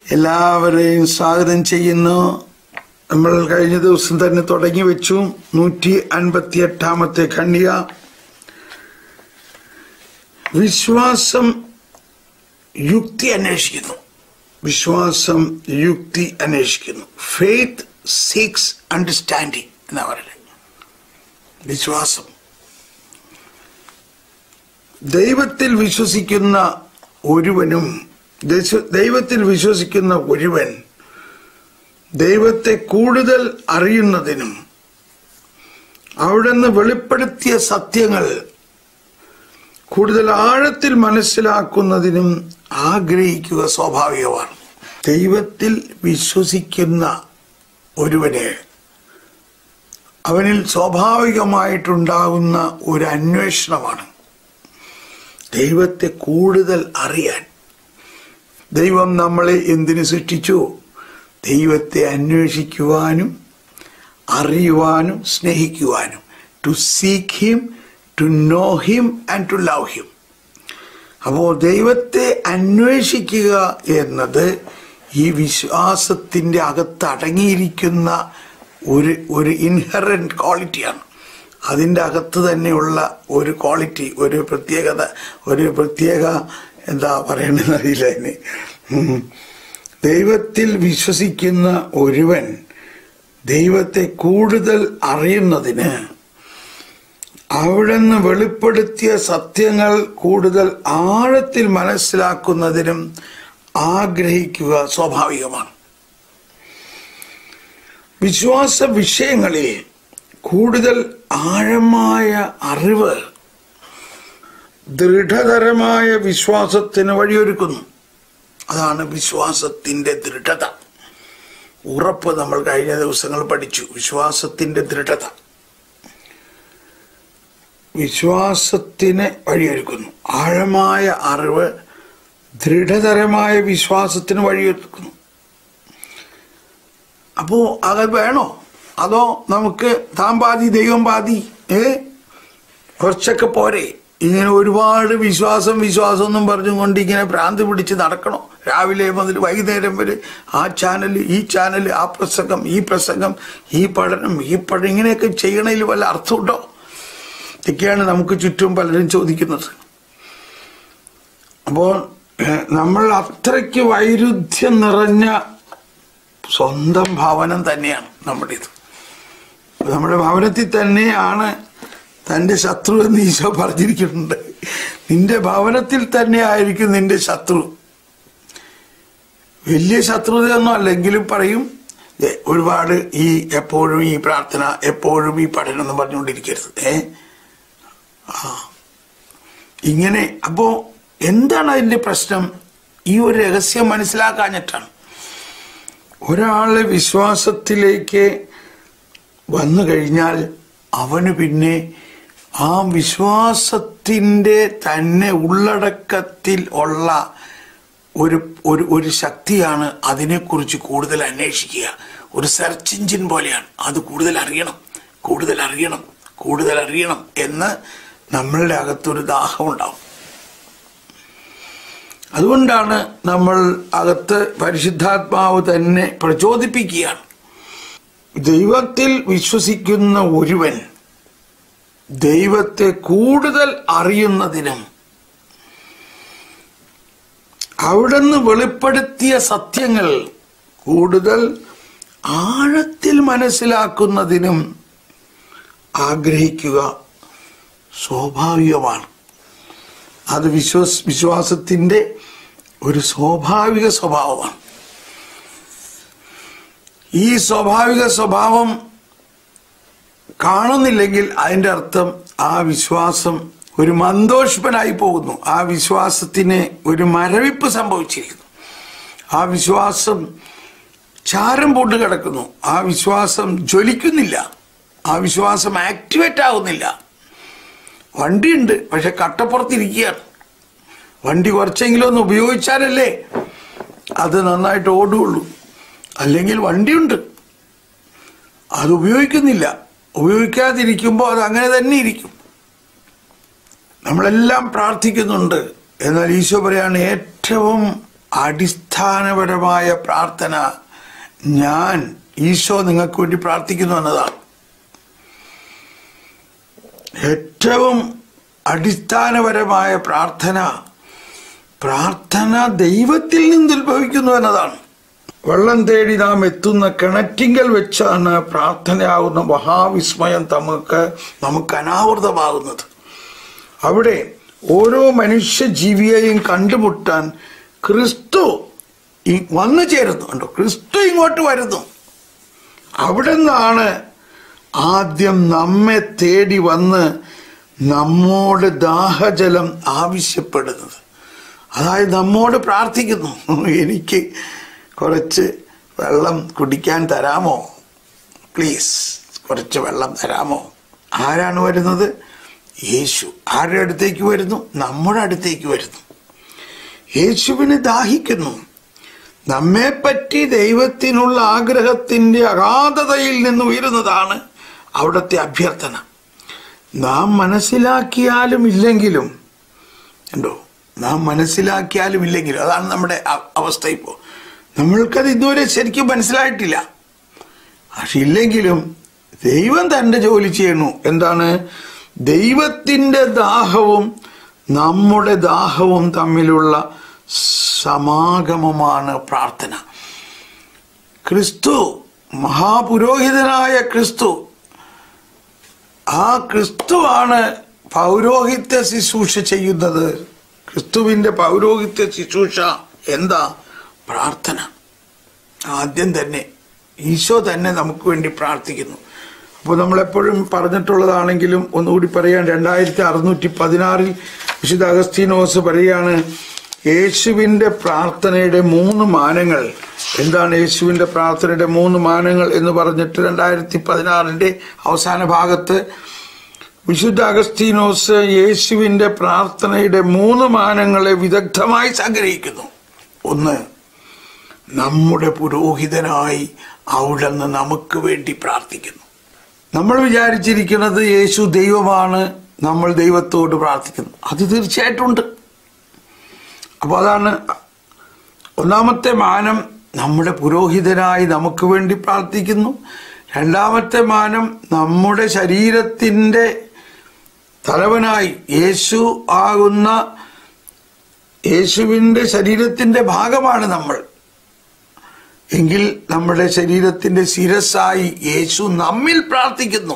എല്ലാവരെയും സ്വാഗതം ചെയ്യുന്നു നമ്മൾ കഴിഞ്ഞ ദിവസം തന്നെ തുടങ്ങി വെച്ചു നൂറ്റി അൻപത്തി എട്ടാമത്തെ ഖണ്ഡിക വിശ്വാസം യുക്തി അന്വേഷിക്കുന്നു വിശ്വാസം യുക്തി അന്വേഷിക്കുന്നു ഫെയ്ത്ത് സീക്സ് അണ്ടർസ്റ്റാൻഡിങ് എന്നാ പറയുന്നത് വിശ്വാസം ദൈവത്തിൽ വിശ്വസിക്കുന്ന ഒരുവനും ദൈവ- ദൈവത്തിൽ വിശ്വസിക്കുന്ന ഒരുവൻ ദൈവത്തെ കൂടുതൽ അറിയുന്നതിനും അവിടുന്ന് വെളിപ്പെടുത്തിയ സത്യങ്ങൾ കൂടുതൽ ആഴത്തിൽ മനസ്സിലാക്കുന്നതിനും ആഗ്രഹിക്കുക സ്വാഭാവികമാണ് ദൈവത്തിൽ വിശ്വസിക്കുന്ന ഒരുവന് അവനിൽ സ്വാഭാവികമായിട്ടുണ്ടാകുന്ന ഒരു അന്വേഷണമാണ് ദൈവത്തെ കൂടുതൽ അറിയാൻ ദൈവം നമ്മളെ എന്തിനു സൃഷ്ടിച്ചു ദൈവത്തെ അന്വേഷിക്കുവാനും അറിയുവാനും സ്നേഹിക്കുവാനും to seek him to know him and to love him അപ്പോൾ ദൈവത്തെ അന്വേഷിക്കുക എന്നത് ഈ വിശ്വാസത്തിൻ്റെ അകത്ത് അടങ്ങിയിരിക്കുന്ന ഒരു ഒരു ഇൻഹറൻറ്റ് ക്വാളിറ്റിയാണ് അതിൻ്റെ അകത്ത് തന്നെയുള്ള ഒരു ക്വാളിറ്റി ഒരു പ്രത്യേകത ഒരു പ്രത്യേക എന്താ പറയണമെന്ന് അറിയില്ല അതിന് ഉം. ദൈവത്തിൽ വിശ്വസിക്കുന്ന ഒരുവൻ ദൈവത്തെ കൂടുതൽ അറിയുന്നതിന് അവിടുന്ന് വെളിപ്പെടുത്തിയ സത്യങ്ങൾ കൂടുതൽ ആഴത്തിൽ മനസ്സിലാക്കുന്നതിനും ആഗ്രഹിക്കുക സ്വാഭാവികമാണ് വിശ്വാസ വിഷയങ്ങളിൽ കൂടുതൽ ആഴമായ അറിവ് ദൃഢതരമായ വിശ്വാസത്തിന് വഴിയൊരുക്കുന്നു അതാണ് വിശ്വാസത്തിന്റെ ദൃഢത ഉറപ്പ് നമ്മൾ കഴിഞ്ഞ ദിവസങ്ങൾ പഠിച്ചു വിശ്വാസത്തിന്റെ ദൃഢത വിശ്വാസത്തിന് വഴിയൊരുക്കുന്നു ആഴമായ അറിവ് ദൃഢതരമായ വിശ്വാസത്തിന് വഴിയൊരുക്കുന്നു അപ്പോ അത് വേണോ അതോ നമുക്ക് താൻ പാതി ദൈവം പാതി ഏ കുറച്ചൊക്കെ പോരെ ഇങ്ങനെ ഒരുപാട് വിശ്വാസം വിശ്വാസം എന്നും പറഞ്ഞും കൊണ്ട് ഇങ്ങനെ ഭ്രാന്ത് പിടിച്ച് നടക്കണോ രാവിലെ മുതൽ വൈകുന്നേരം വരെ ആ ചാനൽ ഈ ചാനൽ ആ പ്രസംഗം ഈ പ്രസംഗം ഈ പഠനം ഈ പഠനം ഇങ്ങനെയൊക്കെ ചെയ്യണതിൽ വല്ല അർത്ഥമുണ്ടോ ഇതൊക്കെയാണ് നമുക്ക് ചുറ്റും പലരും ചോദിക്കുന്നത് അപ്പോൾ ഏഹ്, നമ്മൾ അത്രയ്ക്ക് വൈരുദ്ധ്യം നിറഞ്ഞ സ്വന്തം ഭവനം തന്നെയാണ് നമ്മുടേത് നമ്മുടെ ഭവനത്തിൽ തന്നെയാണ് തൻ്റെ ശത്രു എന്ന് ഈശോ പറഞ്ഞിരിക്കുന്നുണ്ട് നിന്റെ ഭവനത്തിൽ തന്നെ ആയിരിക്കും നിന്റെ ശത്രു വലിയ ശത്രുതയൊന്നും അല്ലെങ്കിലും പറയും "ദേ, ഒരുപാട് ഈ എപ്പോഴും ഈ പ്രാർത്ഥന എപ്പോഴും ഈ പഠനം എന്ന് പറഞ്ഞുകൊണ്ടിരിക്കരുത് ഏ ആ ഇങ്ങനെ അപ്പോ എന്താണ് അതിന്റെ പ്രശ്നം ഈ ഒരു രഹസ്യം മനസ്സിലാക്കാഞ്ഞിട്ടാണ് ഒരാള് വിശ്വാസത്തിലേക്ക് വന്നു കഴിഞ്ഞാൽ അവന് പിന്നെ ആ വിശ്വാസത്തിൻ്റെ തന്നെ ഉള്ളടക്കത്തിൽ ഉള്ള ഒരു ഒരു ഒരു ശക്തിയാണ് അതിനെക്കുറിച്ച് കൂടുതൽ അന്വേഷിക്കുക ഒരു സെർച്ച് എഞ്ചിൻ പോലെയാണ് അത് കൂടുതൽ അറിയണം കൂടുതൽ അറിയണം കൂടുതൽ അറിയണം എന്ന് നമ്മളുടെ അകത്തൊരു ദാഹമുണ്ടാവും അതുകൊണ്ടാണ് നമ്മൾ അകത്ത് പരിശുദ്ധാത്മാവ് തന്നെ പ്രചോദിപ്പിക്കുകയാണ് ദൈവത്തിൽ വിശ്വസിക്കുന്ന ഒരുവൻ ദൈവത്തെ കൂടുതൽ അറിയുന്നതിനും അവിടുന്ന് വെളിപ്പെടുത്തിയ സത്യങ്ങൾ കൂടുതൽ ആഴത്തിൽ മനസ്സിലാക്കുന്നതിനും ആഗ്രഹിക്കുക സ്വാഭാവികമാണ് അത് വിശ്വസ് വിശ്വാസത്തിൻ്റെ ഒരു സ്വാഭാവിക സ്വഭാവമാണ് ഈ സ്വാഭാവിക സ്വഭാവം കാണുന്നില്ലെങ്കിൽ അതിൻ്റെ അർത്ഥം ആ വിശ്വാസം ഒരു മന്ദോഷ്പനായി പോകുന്നു ആ വിശ്വാസത്തിന് ഒരു മരവിപ്പ് സംഭവിച്ചിരിക്കുന്നു ആ വിശ്വാസം ചാരം പൂണ്ട് കിടക്കുന്നു ആ വിശ്വാസം ജ്വലിക്കുന്നില്ല ആ വിശ്വാസം ആക്ടിവേറ്റ് ആകുന്നില്ല വണ്ടിയുണ്ട് പക്ഷെ കട്ടപ്പുറത്തിരിക്കുകയാണ് വണ്ടി കുറച്ചെങ്കിലും ഒന്ന് ഉപയോഗിച്ചാലല്ലേ അത് നന്നായിട്ട് ഓടുകയുള്ളൂ അല്ലെങ്കിൽ വണ്ടിയുണ്ട് അത് ഉപയോഗിക്കുന്നില്ല ഉപയോഗിക്കാതിരിക്കുമ്പോൾ അത് അങ്ങനെ തന്നെ ഇരിക്കും നമ്മളെല്ലാം പ്രാർത്ഥിക്കുന്നുണ്ട് എന്നാൽ ഈശോ പറയാണ് ഏറ്റവും അടിസ്ഥാനപരമായ പ്രാർത്ഥന ഞാൻ ഈശോ നിങ്ങൾക്ക് വേണ്ടി പ്രാർത്ഥിക്കുന്നു എന്നതാണ് ഏറ്റവും അടിസ്ഥാനപരമായ പ്രാർത്ഥന പ്രാർത്ഥന ദൈവത്തിൽ നിന്ന് ഉത്ഭവിക്കുന്നു എന്നതാണ് വെള്ളം തേടി നാം എത്തുന്ന കിണറ്റിങ്കൽ വെച്ചാണ് പ്രാർത്ഥനയാകുന്ന മഹാവിസ്മയം നമുക്ക് നമുക്ക് അനാവൃതമാകുന്നത് അവിടെ ഓരോ മനുഷ്യ ജീവിയെയും കണ്ടുമുട്ടാൻ ക്രിസ്തു ഈ- വന്നു ചേരുന്നു കണ്ടോ ക്രിസ്തു ഇങ്ങോട്ട് വരുന്നു അവിടെ നിന്നാണ് ആദ്യം നമ്മെ തേടി വന്ന് നമ്മോട് ദാഹജലം ആവശ്യപ്പെടുന്നത് അതായത് നമ്മോട് പ്രാർത്ഥിക്കുന്നു എനിക്ക് കുറച്ച് വെള്ളം കുടിക്കാൻ തരാമോ പ്ലീസ് കുറച്ച് വെള്ളം തരാമോ ആരാണ് വരുന്നത് യേശു ആരുടെ അടുത്തേക്ക് വരുന്നു നമ്മുടെ അടുത്തേക്ക് വരുന്നു യേശുവിന് ദാഹിക്കുന്നു നമ്മെപ്പറ്റി ദൈവത്തിനുള്ള ആഗ്രഹത്തിന്റെ അഗാധതയിൽ നിന്ന് ഉയരുന്നതാണ് അവിടുത്തെ അഭ്യർത്ഥന നാം മനസ്സിലാക്കിയാലും ഇല്ലെങ്കിലും ഉണ്ടോ നാം മനസ്സിലാക്കിയാലും ഇല്ലെങ്കിലും അതാണ് നമ്മുടെ അ- അവസ്ഥ ഇപ്പോൾ നമ്മൾക്കത് ഇതുവരെ ശരിക്കും മനസ്സിലായിട്ടില്ല പക്ഷെ ഇല്ലെങ്കിലും ദൈവം തന്റെ ജോലി ചെയ്യണു എന്താണ് ദൈവത്തിന്റെ ദാഹവും നമ്മുടെ ദാഹവും തമ്മിലുള്ള സമാഗമമാണ് പ്രാർത്ഥന ക്രിസ്തു മഹാപുരോഹിതനായ ക്രിസ്തു ആ ക്രിസ്തുവാണ് പൗരോഹിത്യ ശുശ്രൂഷ ചെയ്യുന്നത് ക്രിസ്തുവിന്റെ പൗരോഹിത്യ ശുശ്രൂഷ എന്താ പ്രാർത്ഥന ആദ്യം തന്നെ ഈശോ തന്നെ നമുക്ക് വേണ്ടി പ്രാർത്ഥിക്കുന്നു അപ്പോൾ നമ്മളെപ്പോഴും പറഞ്ഞിട്ടുള്ളതാണെങ്കിലും ഒന്നുകൂടി പറയാൻ രണ്ടായിരത്തി അറുന്നൂറ്റി പതിനാറിൽ വിശുദ്ധ അഗസ്തീനോസ് പറയാണ് യേശുവിൻ്റെ പ്രാർത്ഥനയുടെ മൂന്ന് മാനങ്ങൾ എന്താണ് യേശുവിൻ്റെ പ്രാർത്ഥനയുടെ മൂന്ന് മാനങ്ങൾ എന്ന് പറഞ്ഞിട്ട് രണ്ടായിരത്തി പതിനാറിൻ്റെ അവസാന ഭാഗത്ത് വിശുദ്ധ അഗസ്തീനോസ് യേശുവിൻ്റെ പ്രാർത്ഥനയുടെ മൂന്ന് മാനങ്ങളെ വിദഗ്ധമായി സംഗ്രഹിക്കുന്നു ഒന്ന് നമ്മുടെ പുരോഹിതനായി അവിടുന്ന് നമുക്ക് വേണ്ടി പ്രാർത്ഥിക്കുന്നു നമ്മൾ വിചാരിച്ചിരിക്കുന്നത് യേശു ദൈവമാണ് നമ്മൾ ദൈവത്തോട് പ്രാർത്ഥിക്കുന്നു അത് തീർച്ചയായിട്ടും ഉണ്ട് അപ്പോൾ അതാണ് ഒന്നാമത്തെ മാനം നമ്മുടെ പുരോഹിതനായി നമുക്ക് വേണ്ടി പ്രാർത്ഥിക്കുന്നു രണ്ടാമത്തെ മാനം നമ്മുടെ ശരീരത്തിൻ്റെ തലവനായി യേശു ആകുന്ന യേശുവിൻ്റെ ശരീരത്തിൻ്റെ ഭാഗമാണ് നമ്മൾ എങ്കിൽ നമ്മുടെ ശരീരത്തിന്റെ ശിരസായി യേശു നമ്മിൽ പ്രാർത്ഥിക്കുന്നു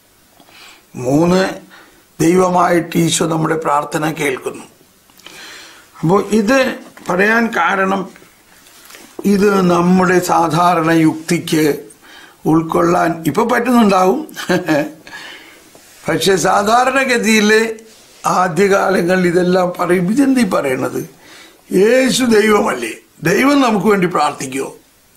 മൂന്ന് ദൈവമായിട്ട് ഈശോ നമ്മുടെ പ്രാർത്ഥന കേൾക്കുന്നു അപ്പോൾ ഇത് പറയാൻ കാരണം ഇത് നമ്മുടെ സാധാരണ യുക്തിക്ക് ഉൾക്കൊള്ളാൻ ഇപ്പൊ പറ്റുന്നുണ്ടാവും പക്ഷെ സാധാരണഗതിയിൽ ആദ്യകാലങ്ങളിൽ ഇതെല്ലാം പറയും ഇതെന്തീ പറയണത് യേശു ദൈവമല്ലേ ദൈവം നമുക്ക് വേണ്ടി പ്രാർത്ഥിക്കുമോ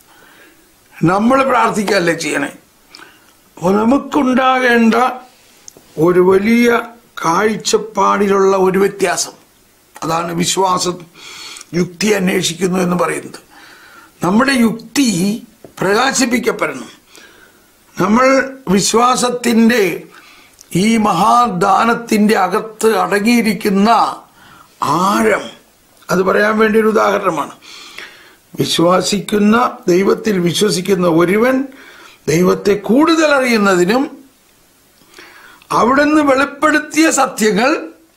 നമ്മൾ പ്രാർത്ഥിക്കുകയല്ലേ ചെയ്യണേ അപ്പോൾ നമുക്കുണ്ടാകേണ്ട ഒരു വലിയ കാഴ്ചപ്പാടിലുള്ള ഒരു വ്യത്യാസം അതാണ് വിശ്വാസം യുക്തി അന്വേഷിക്കുന്നു എന്ന് പറയുന്നത് നമ്മുടെ യുക്തി പ്രകാശിപ്പിക്കപ്പെടണം നമ്മൾ വിശ്വാസത്തിൻ്റെ ഈ മഹാദാനത്തിൻ്റെ അകത്ത് അടങ്ങിയിരിക്കുന്ന ആഴം അത് പറയാൻ വേണ്ടി ഒരു ഉദാഹരണമാണ് വിശ്വസിക്കുന്ന ദൈവത്തിൽ വിശ്വസിക്കുന്ന ഒരുവൻ ദൈവത്തെ കൂടുതൽ അറിയുന്നതിനും അവിടുന്ന് വെളിപ്പെടുത്തിയ സത്യങ്ങൾ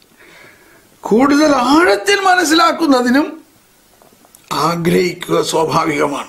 കൂടുതൽ ആഴത്തിൽ മനസ്സിലാക്കുന്നതിനും ആഗ്രഹിക്കുക സ്വാഭാവികമാണ്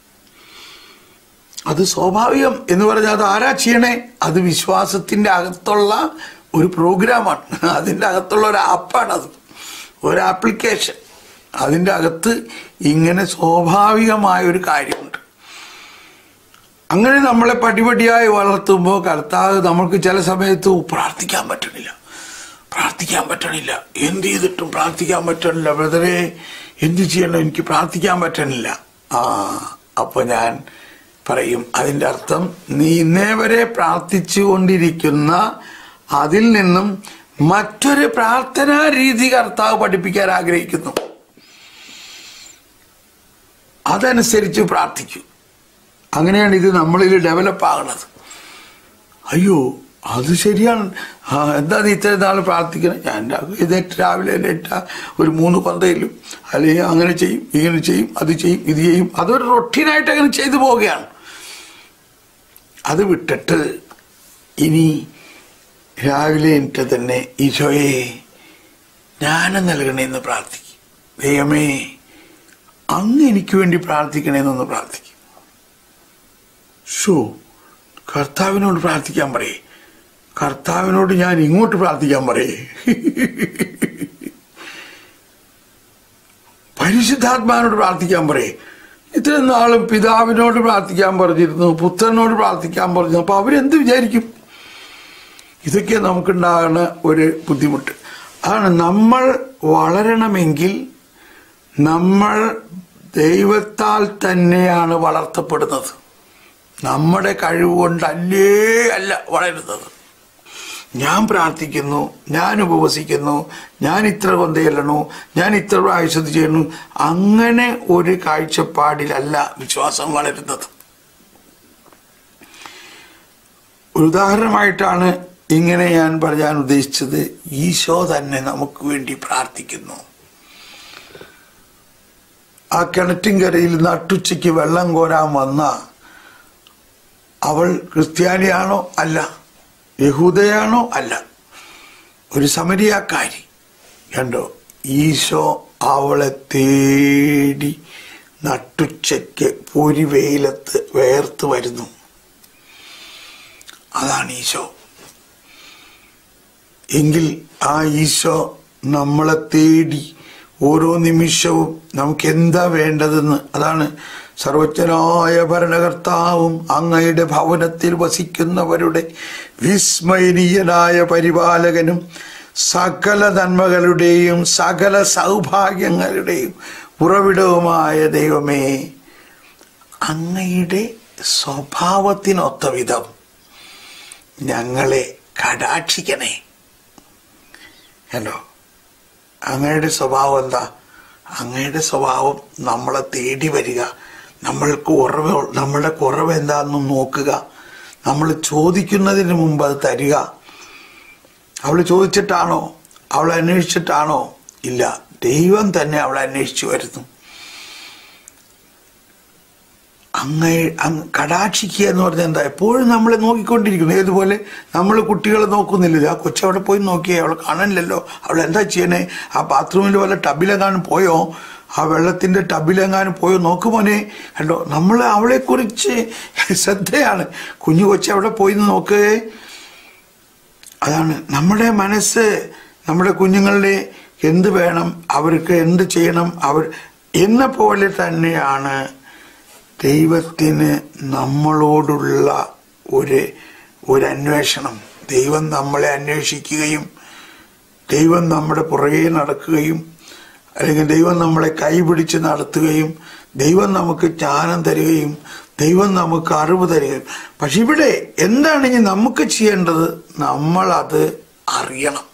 അത് സ്വാഭാവികം എന്ന് പറഞ്ഞാൽ അത് ആരാ ചെയ്യണേ അത് വിശ്വാസത്തിന്റെ അകത്തുള്ള ഒരു പ്രോഗ്രാമാണ് അതിൻ്റെ അകത്തുള്ള ഒരു ആപ്പാണ് അത് ഒരു ആപ്ലിക്കേഷൻ അതിൻ്റെ അകത്ത് ഇങ്ങനെ സ്വാഭാവികമായ ഒരു കാര്യമുണ്ട് അങ്ങനെ നമ്മളെ പടിപടിയായി വളർത്തുമ്പോൾ കർത്താവ് നമ്മൾക്ക് ചില സമയത്ത് പ്രാർത്ഥിക്കാൻ പറ്റണില്ല പ്രാർത്ഥിക്കാൻ പറ്റണില്ല എന്ത് ചെയ്തിട്ടും പ്രാർത്ഥിക്കാൻ പറ്റണില്ല ബ്രദറെ എന്ത് ചെയ്യണം എനിക്ക് പ്രാർത്ഥിക്കാൻ പറ്റണില്ല ആ അപ്പൊ ഞാൻ പറയും അതിൻ്റെ അർത്ഥം നീ ഇന്നേ വരെ പ്രാർത്ഥിച്ചു കൊണ്ടിരിക്കുന്ന അതിൽ നിന്നും മറ്റൊരു പ്രാർത്ഥനാ രീതി കർത്താവ് പഠിപ്പിക്കാൻ ആഗ്രഹിക്കുന്നു അതനുസരിച്ച് പ്രാർത്ഥിക്കൂ അങ്ങനെയാണ് ഇത് നമ്മളിൽ ഡെവലപ്പ് ആകുന്നത് അയ്യോ അത് ശരിയാണ് ആ എന്താ നീ ഇത്രയും നാൾ പ്രാർത്ഥിക്കണം ഞാൻ രാ- എഴുന്നേറ്റ് രാവിലെ എഴുന്നേറ്റ ഒരു മൂന്ന് കൊന്തയിലും അല്ലെങ്കിൽ അങ്ങനെ ചെയ്യും ഇങ്ങനെ ചെയ്യും അത് ചെയ്യും ഇത് ചെയ്യും അതൊരു റൊട്ടീനായിട്ട് അങ്ങനെ ചെയ്തു പോവുകയാണ് അത് വിട്ടിട്ട് ഇനി രാവിലെ എനിക്ക് തന്നെ ഈശോയെ ജ്ഞാനം നൽകണേന്ന് പ്രാർത്ഥിക്കും ദൈവമേ അങ്ങ് എനിക്ക് വേണ്ടി പ്രാർത്ഥിക്കണേന്നൊന്ന് പ്രാർത്ഥിക്കും ഷോ കർത്താവിനോട് പ്രാർത്ഥിക്കാൻ പറയേ കർത്താവിനോട് ഞാൻ ഇങ്ങോട്ട് പ്രാർത്ഥിക്കാൻ പറയേ പരിശുദ്ധാത്മാവിനോട് പ്രാർത്ഥിക്കാൻ പറയേ ഇത്രയും നാളും പിതാവിനോട് പ്രാർത്ഥിക്കാൻ പറഞ്ഞിരുന്നു പുത്രനോട് പ്രാർത്ഥിക്കാൻ പറഞ്ഞു അപ്പൊ അവരെന്ത് വിചാരിക്കും ഇതൊക്കെ നമുക്കുണ്ടാകുന്ന ഒരു ബുദ്ധിമുട്ട് അതാണ് നമ്മൾ വളരണമെങ്കിൽ നമ്മൾ ദൈവത്താൽ തന്നെയാണ് വളർത്തപ്പെടുന്നത് നമ്മുടെ കഴിവ് കൊണ്ടല്ലേ അല്ല വളരുന്നത് ഞാൻ പ്രാർത്ഥിക്കുന്നു ഞാൻ ഉപവസിക്കുന്നു ഞാൻ ഇത്ര കൊന്തയല്ലണു ഞാൻ ഇത്ര പ്രാവശ്യത്ത് ചെയ്യുന്നു അങ്ങനെ ഒരു കാഴ്ചപ്പാടിലല്ല വിശ്വാസം വളരുന്നത് ഒരു ഉദാഹരണമായിട്ടാണ് ഇങ്ങനെ ഞാൻ പറയാൻ ഉദ്ദേശിച്ചത് ഈശോ തന്നെ നമുക്ക് വേണ്ടി പ്രാർത്ഥിക്കുന്നു ആ കിണറ്റിൻകരയിൽ നട്ടുച്ചയ്ക്ക് വെള്ളം കോരാൻ വന്ന അവൾ ക്രിസ്ത്യാനിയാണോ അല്ല യഹൂദയാണോ അല്ല ഒരു സമരിയാക്കാരി കണ്ടോ ഈശോ അവളെ തേടി നട്ടുച്ചയ്ക്ക് പൊരി വെയിലത്ത് വേർത്ത് വരുന്നു അതാണ് ഈശോ എങ്കിൽ ആ ഈശോ നമ്മളെ തേടി ഓരോ നിമിഷവും നമുക്ക് എന്താ വേണ്ടതെന്ന് അതാണ് സർവജ്ഞനായ ഭരണകർത്താവും അങ്ങയുടെ ഭവനത്തിൽ വസിക്കുന്നവരുടെ വിസ്മയനീയനായ പരിപാലകനും സകല നന്മകളുടെയും സകല സൗഭാഗ്യങ്ങളുടെയും ഉറവിടവുമായ ദൈവമേ അങ്ങയുടെ സ്വഭാവത്തിനൊത്ത വിധം ഞങ്ങളെ കടാക്ഷിക്കണേ ഹലോ അങ്ങയുടെ സ്വഭാവം എന്താ അങ്ങയുടെ സ്വഭാവം നമ്മളെ തേടി വരിക നമ്മൾക്ക് കുറവ് നമ്മളുടെ കുറവ് എന്താണെന്ന് നോക്കുക നമ്മൾ ചോദിക്കുന്നതിന് മുമ്പ് അത് തരിക അവൾ ചോദിച്ചിട്ടാണോ അവളെ അന്വേഷിച്ചിട്ടാണോ ഇല്ല ദൈവം തന്നെ അവളെ അന്വേഷിച്ചു വരുന്നു അങ്ങ അങ്ങ് കടാക്ഷിക്കുക എന്ന് പറഞ്ഞാൽ എന്താ എപ്പോഴും നമ്മളെ നോക്കിക്കൊണ്ടിരിക്കുന്നു ഏതുപോലെ നമ്മൾ കുട്ടികളെ നോക്കുന്നില്ല ആ കൊച്ചവിടെ പോയി നോക്കിയേ അവളെ കാണാനില്ലല്ലോ അവൾ എന്താ ചെയ്യണേ ആ ബാത്റൂമിൽ വല്ല ടബിലെങ്ങാനും പോയോ ആ വെള്ളത്തിന്റെ ടബിലെങ്ങാനും പോയോ നോക്ക് മോനെ കണ്ടോ നമ്മൾ അവളെക്കുറിച്ച് ശ്രദ്ധയാണ് കുഞ്ഞു കൊച്ചു അവിടെ പോയി എന്ന് നോക്കേ അതാണ് നമ്മുടെ മനസ്സ് നമ്മുടെ കുഞ്ഞുങ്ങളുടെ എന്ത് വേണം അവർക്ക് എന്ത് ചെയ്യണം അവർ എന്ന പോലെ തന്നെയാണ് ദൈവത്തിന് നമ്മളോടുള്ള ഒരു ഒരു അന്വേഷണം ദൈവം നമ്മളെ അന്വേഷിക്കുകയും ദൈവം നമ്മുടെ പുറകെ നടക്കുകയും അല്ലെങ്കിൽ ദൈവം നമ്മളെ കൈപിടിച്ച് നടത്തുകയും ദൈവം നമുക്ക് ജ്ഞാനം തരികയും ദൈവം നമുക്ക് അറിവ് തരികയും പക്ഷെ ഇവിടെ എന്താണ് ഇനി നമുക്ക് ചെയ്യേണ്ടത് നമ്മളത് അറിയണം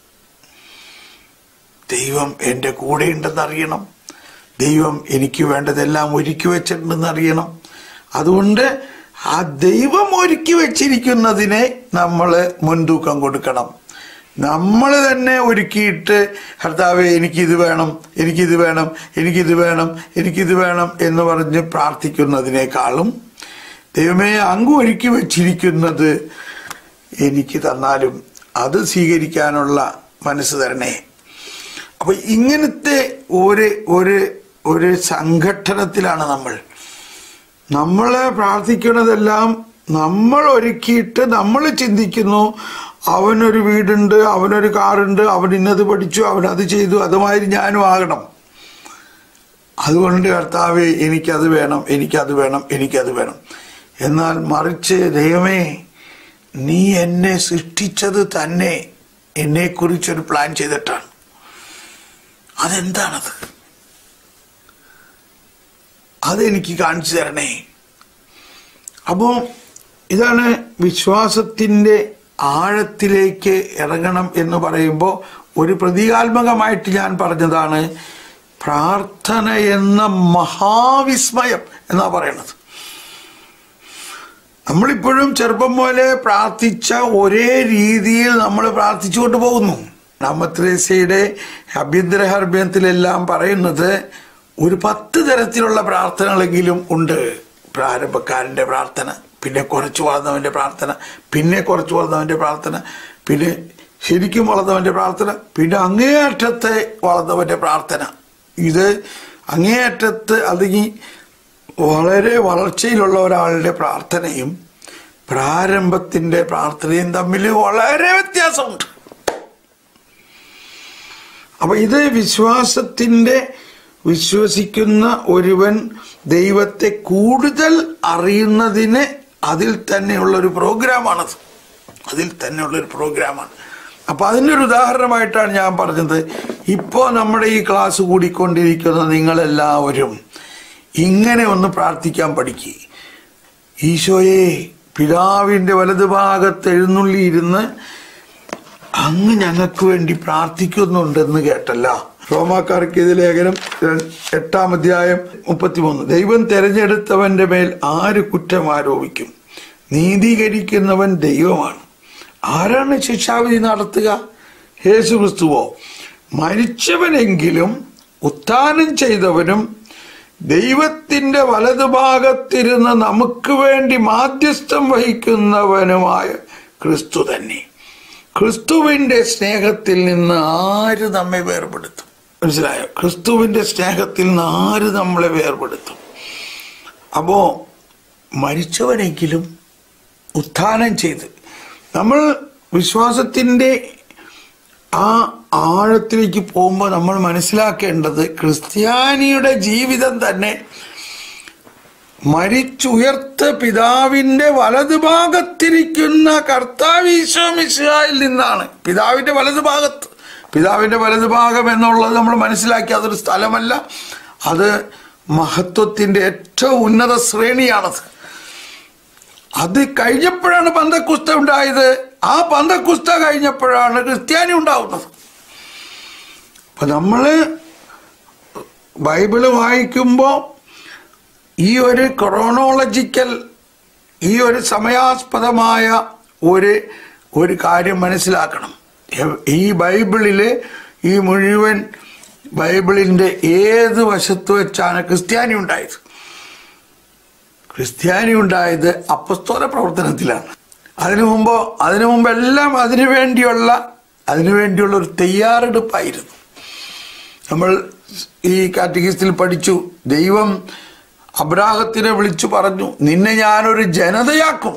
ദൈവം എൻ്റെ കൂടെ ഉണ്ടെന്ന് അറിയണം ദൈവം എനിക്ക് വേണ്ടതെല്ലാം ഒരുക്കി വെച്ചിട്ടുണ്ടെന്ന് അറിയണം അതുകൊണ്ട് ആ ദൈവം ഒരുക്കി വെച്ചിരിക്കുന്നതിനെ നമ്മൾ മുൻതൂക്കം കൊടുക്കണം നമ്മൾ തന്നെ ഒരുക്കിയിട്ട് കർത്താവെ എനിക്കിത് വേണം എനിക്കിത് വേണം എനിക്കിത് വേണം എനിക്കിത് വേണം എന്ന് പറഞ്ഞ് പ്രാർത്ഥിക്കുന്നതിനേക്കാളും ദൈവമേ അങ്ങ് ഒരുക്കി വെച്ചിരിക്കുന്നത് എനിക്ക് തന്നാലും അത് സ്വീകരിക്കാനുള്ള മനസ്സ് തരണേ അപ്പൊ ഇങ്ങനത്തെ ഒരു ഒരു ഒരു സംഘട്ടനത്തിലാണ് നമ്മൾ നമ്മളെ പ്രാർത്ഥിക്കുന്നതെല്ലാം നമ്മൾ ഒരുക്കിയിട്ട് നമ്മൾ ചിന്തിക്കുന്നു അവനൊരു വീടുണ്ട് അവനൊരു കാറുണ്ട് അവൻ ഇന്നത് പഠിച്ചു അവൻ അത് ചെയ്തു അതുമാതിരി ഞാനും ആകണം അതുകൊണ്ട് കർത്താവെ എനിക്കത് വേണം എനിക്കത് വേണം എനിക്കത് വേണം എന്നാൽ മറിച്ച് ദൈവമേ നീ എന്നെ സൃഷ്ടിച്ചത് തന്നെ എന്നെക്കുറിച്ചൊരു പ്ലാൻ ചെയ്തിട്ടാണ് അതെന്താണത് അതെനിക്ക് കാണിച്ചു തരണേ അപ്പോൾ ഇതാണ് വിശ്വാസത്തിൻ്റെ ആഴത്തിലേക്ക് ഇറങ്ങണം എന്ന് പറയുമ്പോൾ ഒരു പ്രതീകാത്മകമായിട്ട് ഞാൻ പറഞ്ഞതാണ് പ്രാർത്ഥന എന്ന മഹാവിസ്മയം എന്നാ പറയണത് നമ്മളിപ്പോഴും ചെറുപ്പം പോലെ പ്രാർത്ഥിച്ച ഒരേ രീതിയിൽ നമ്മൾ പ്രാർത്ഥിച്ചുകൊണ്ട് പോകുന്നു രാമത്രേസ്യയുടെ അഭ്യന്തര ഹർഭ്യത്തിലെല്ലാം പറയുന്നത് ഒരു പത്ത് തരത്തിലുള്ള പ്രാർത്ഥനകളെങ്കിലും ഉണ്ട് പ്രാരംഭക്കാരന്റെ പ്രാർത്ഥന പിന്നെ കുറച്ച് വളർന്നവന്റെ പ്രാർത്ഥന പിന്നെ കുറച്ച് വളർന്നവന്റെ പ്രാർത്ഥന പിന്നെ ശരിക്കും വളർന്നവന്റെ പ്രാർത്ഥന പിന്നെ അങ്ങേയറ്റത്തെ വളർന്നവന്റെ പ്രാർത്ഥന ഇത് അങ്ങേയറ്റത്ത് അല്ലെങ്കിൽ വളരെ വളർച്ചയിലുള്ള ഒരാളുടെ പ്രാർത്ഥനയും പ്രാരംഭത്തിന്റെ പ്രാർത്ഥനയും തമ്മിൽ വളരെ വ്യത്യാസമുണ്ട് അപ്പൊ ഇത് വിശ്വാസത്തിന്റെ വിശ്വസിക്കുന്ന ഒരുവൻ ദൈവത്തെ കൂടുതൽ അറിയുന്നതിന് അതിൽ തന്നെയുള്ള ഒരു പ്രോഗ്രാമാണത് അതിൽ തന്നെയുള്ള ഒരു പ്രോഗ്രാമാണ് അപ്പൊ അതിൻ്റെ ഒരു ഉദാഹരണമായിട്ടാണ് ഞാൻ പറഞ്ഞത് ഇപ്പോൾ നമ്മുടെ ഈ ക്ലാസ് കൂടിക്കൊണ്ടിരിക്കുന്ന നിങ്ങളെല്ലാവരും ഇങ്ങനെ ഒന്ന് പ്രാർത്ഥിക്കാൻ പഠിക്കുക ഈശോയെ പിതാവിൻ്റെ വലതുഭാഗത്ത് എഴുന്നള്ളിയിരുന്ന് അങ്ങ് ഞങ്ങൾക്ക് വേണ്ടി പ്രാർത്ഥിക്കുന്നുണ്ടെന്ന് കേട്ടല്ല റോമാക്കാർക്ക് ഇത് ലേഖനം എട്ടാം അധ്യായം മുപ്പത്തിമൂന്ന് ദൈവം തെരഞ്ഞെടുത്തവന്റെ മേൽ ആര് കുറ്റം ആരോപിക്കും നീതീകരിക്കുന്നവൻ ദൈവമാണ് ആരാണ് ശിക്ഷാവിധി നടത്തുക യേശു ക്രിസ്തുവോ മരിച്ചവനെങ്കിലും ഉത്ഥാനം ചെയ്തവനും ദൈവത്തിന്റെ വലതുഭാഗത്തിരുന്ന് നമുക്ക് വേണ്ടി മാധ്യസ്ഥം വഹിക്കുന്നവനുമായ ക്രിസ്തു തന്നെ ക്രിസ്തുവിന്റെ സ്നേഹത്തിൽ നിന്ന് ആര് നമ്മെ വേർപെടുത്തും മനസ്സിലായോ ക്രിസ്തുവിന്റെ സ്നേഹത്തിൽ നിന്ന് ആര് നമ്മളെ വേർപെടുത്തും അപ്പോ മരിച്ചവനെങ്കിലും ഉത്ഥാനം ചെയ്ത് നമ്മൾ വിശ്വാസത്തിന്റെ ആ ആഴത്തിലേക്ക് പോകുമ്പോൾ നമ്മൾ മനസ്സിലാക്കേണ്ടത് ക്രിസ്ത്യാനിയുടെ ജീവിതം തന്നെ മരിച്ചുയർത്ത പിതാവിന്റെ വലതുഭാഗത്തിരിക്കുന്ന കർത്താവ് ഈശോ മിശിഹായിൽ നിന്നാണ് പിതാവിന്റെ വലതുഭാഗത്ത് പിതാവിന്റെ വലതുഭാഗം എന്നുള്ളത് നമ്മൾ മനസ്സിലാക്കി അതൊരു സ്ഥലമല്ല അത് മഹത്വത്തിന്റെ ഏറ്റവും ഉന്നത ശ്രേണിയാണത് അത് കഴിഞ്ഞപ്പോഴാണ് പന്തക്കുസ്ത ഉണ്ടായത് ആ പന്തക്കുസ്ത കഴിഞ്ഞപ്പോഴാണ് ക്രിസ്ത്യാനി ഉണ്ടാവുന്നത് അപ്പൊ നമ്മള് ബൈബിള് വായിക്കുമ്പോൾ ഈ ഒരു ക്രോണോളജിക്കൽ ഈ ഒരു സമയാസ്പദമായ ഒരു ഒരു കാര്യം മനസ്സിലാക്കണം ഈ ബൈബിളില് ഈ മുഴുവൻ ബൈബിളിന്റെ ഏത് വശത്ത് വെച്ചാണ് ക്രിസ്ത്യാനി ഉണ്ടായത് ക്രിസ്ത്യാനി ഉണ്ടായത് അപ്പസ്തോല പ്രവർത്തനത്തിലാണ് അതിനു മുമ്പ് അതിനു മുമ്പെല്ലാം അതിനു വേണ്ടിയുള്ള അതിനു വേണ്ടിയുള്ള ഒരു തയ്യാറെടുപ്പായിരുന്നു നമ്മൾ ഈ കാറ്റഗിസ്റ്റിൽ പഠിച്ചു ദൈവം അബ്രാഹത്തിനെ വിളിച്ചു പറഞ്ഞു നിന്നെ ഞാനൊരു ജനതയാക്കും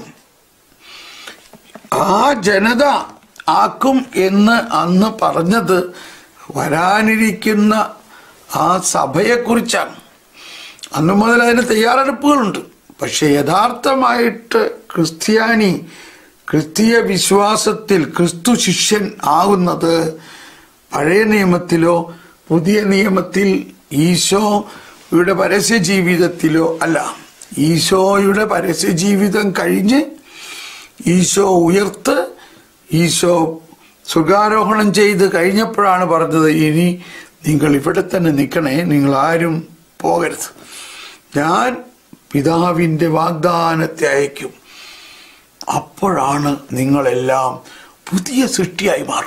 ആ ജനത ആക്കും എന്ന് അന്ന് പറഞ്ഞത് വരാനിരിക്കുന്ന ആ സഭയെക്കുറിച്ചാണ് അന്ന് മുതൽ അതിന് തയ്യാറെടുപ്പുകളുണ്ട് പക്ഷെ യഥാർത്ഥമായിട്ട് ക്രിസ്ത്യാനി ക്രിസ്തീയ വിശ്വാസത്തിൽ ക്രിസ്തു ശിഷ്യൻ ആകുന്നത് പഴയ നിയമത്തിലോ പുതിയ നിയമത്തിൽ ഈശോയുടെ പരസ്യ ജീവിതത്തിലോ അല്ല ഈശോയുടെ പരസ്യ ജീവിതം കഴിഞ്ഞ് ഈശോ ഉയർത്ത് ഈശോ സുഖാരോഹണം ചെയ്ത് കഴിഞ്ഞപ്പോഴാണ് പറഞ്ഞത് ഇനി നിങ്ങൾ ഇവിടെ തന്നെ നിൽക്കണേ നിങ്ങൾ ആരും പോകരുത് ഞാൻ പിതാവിൻ്റെ വാഗ്ദാനത്തെ അയക്കും അപ്പോഴാണ് നിങ്ങളെല്ലാം പുതിയ സൃഷ്ടിയായി മാറും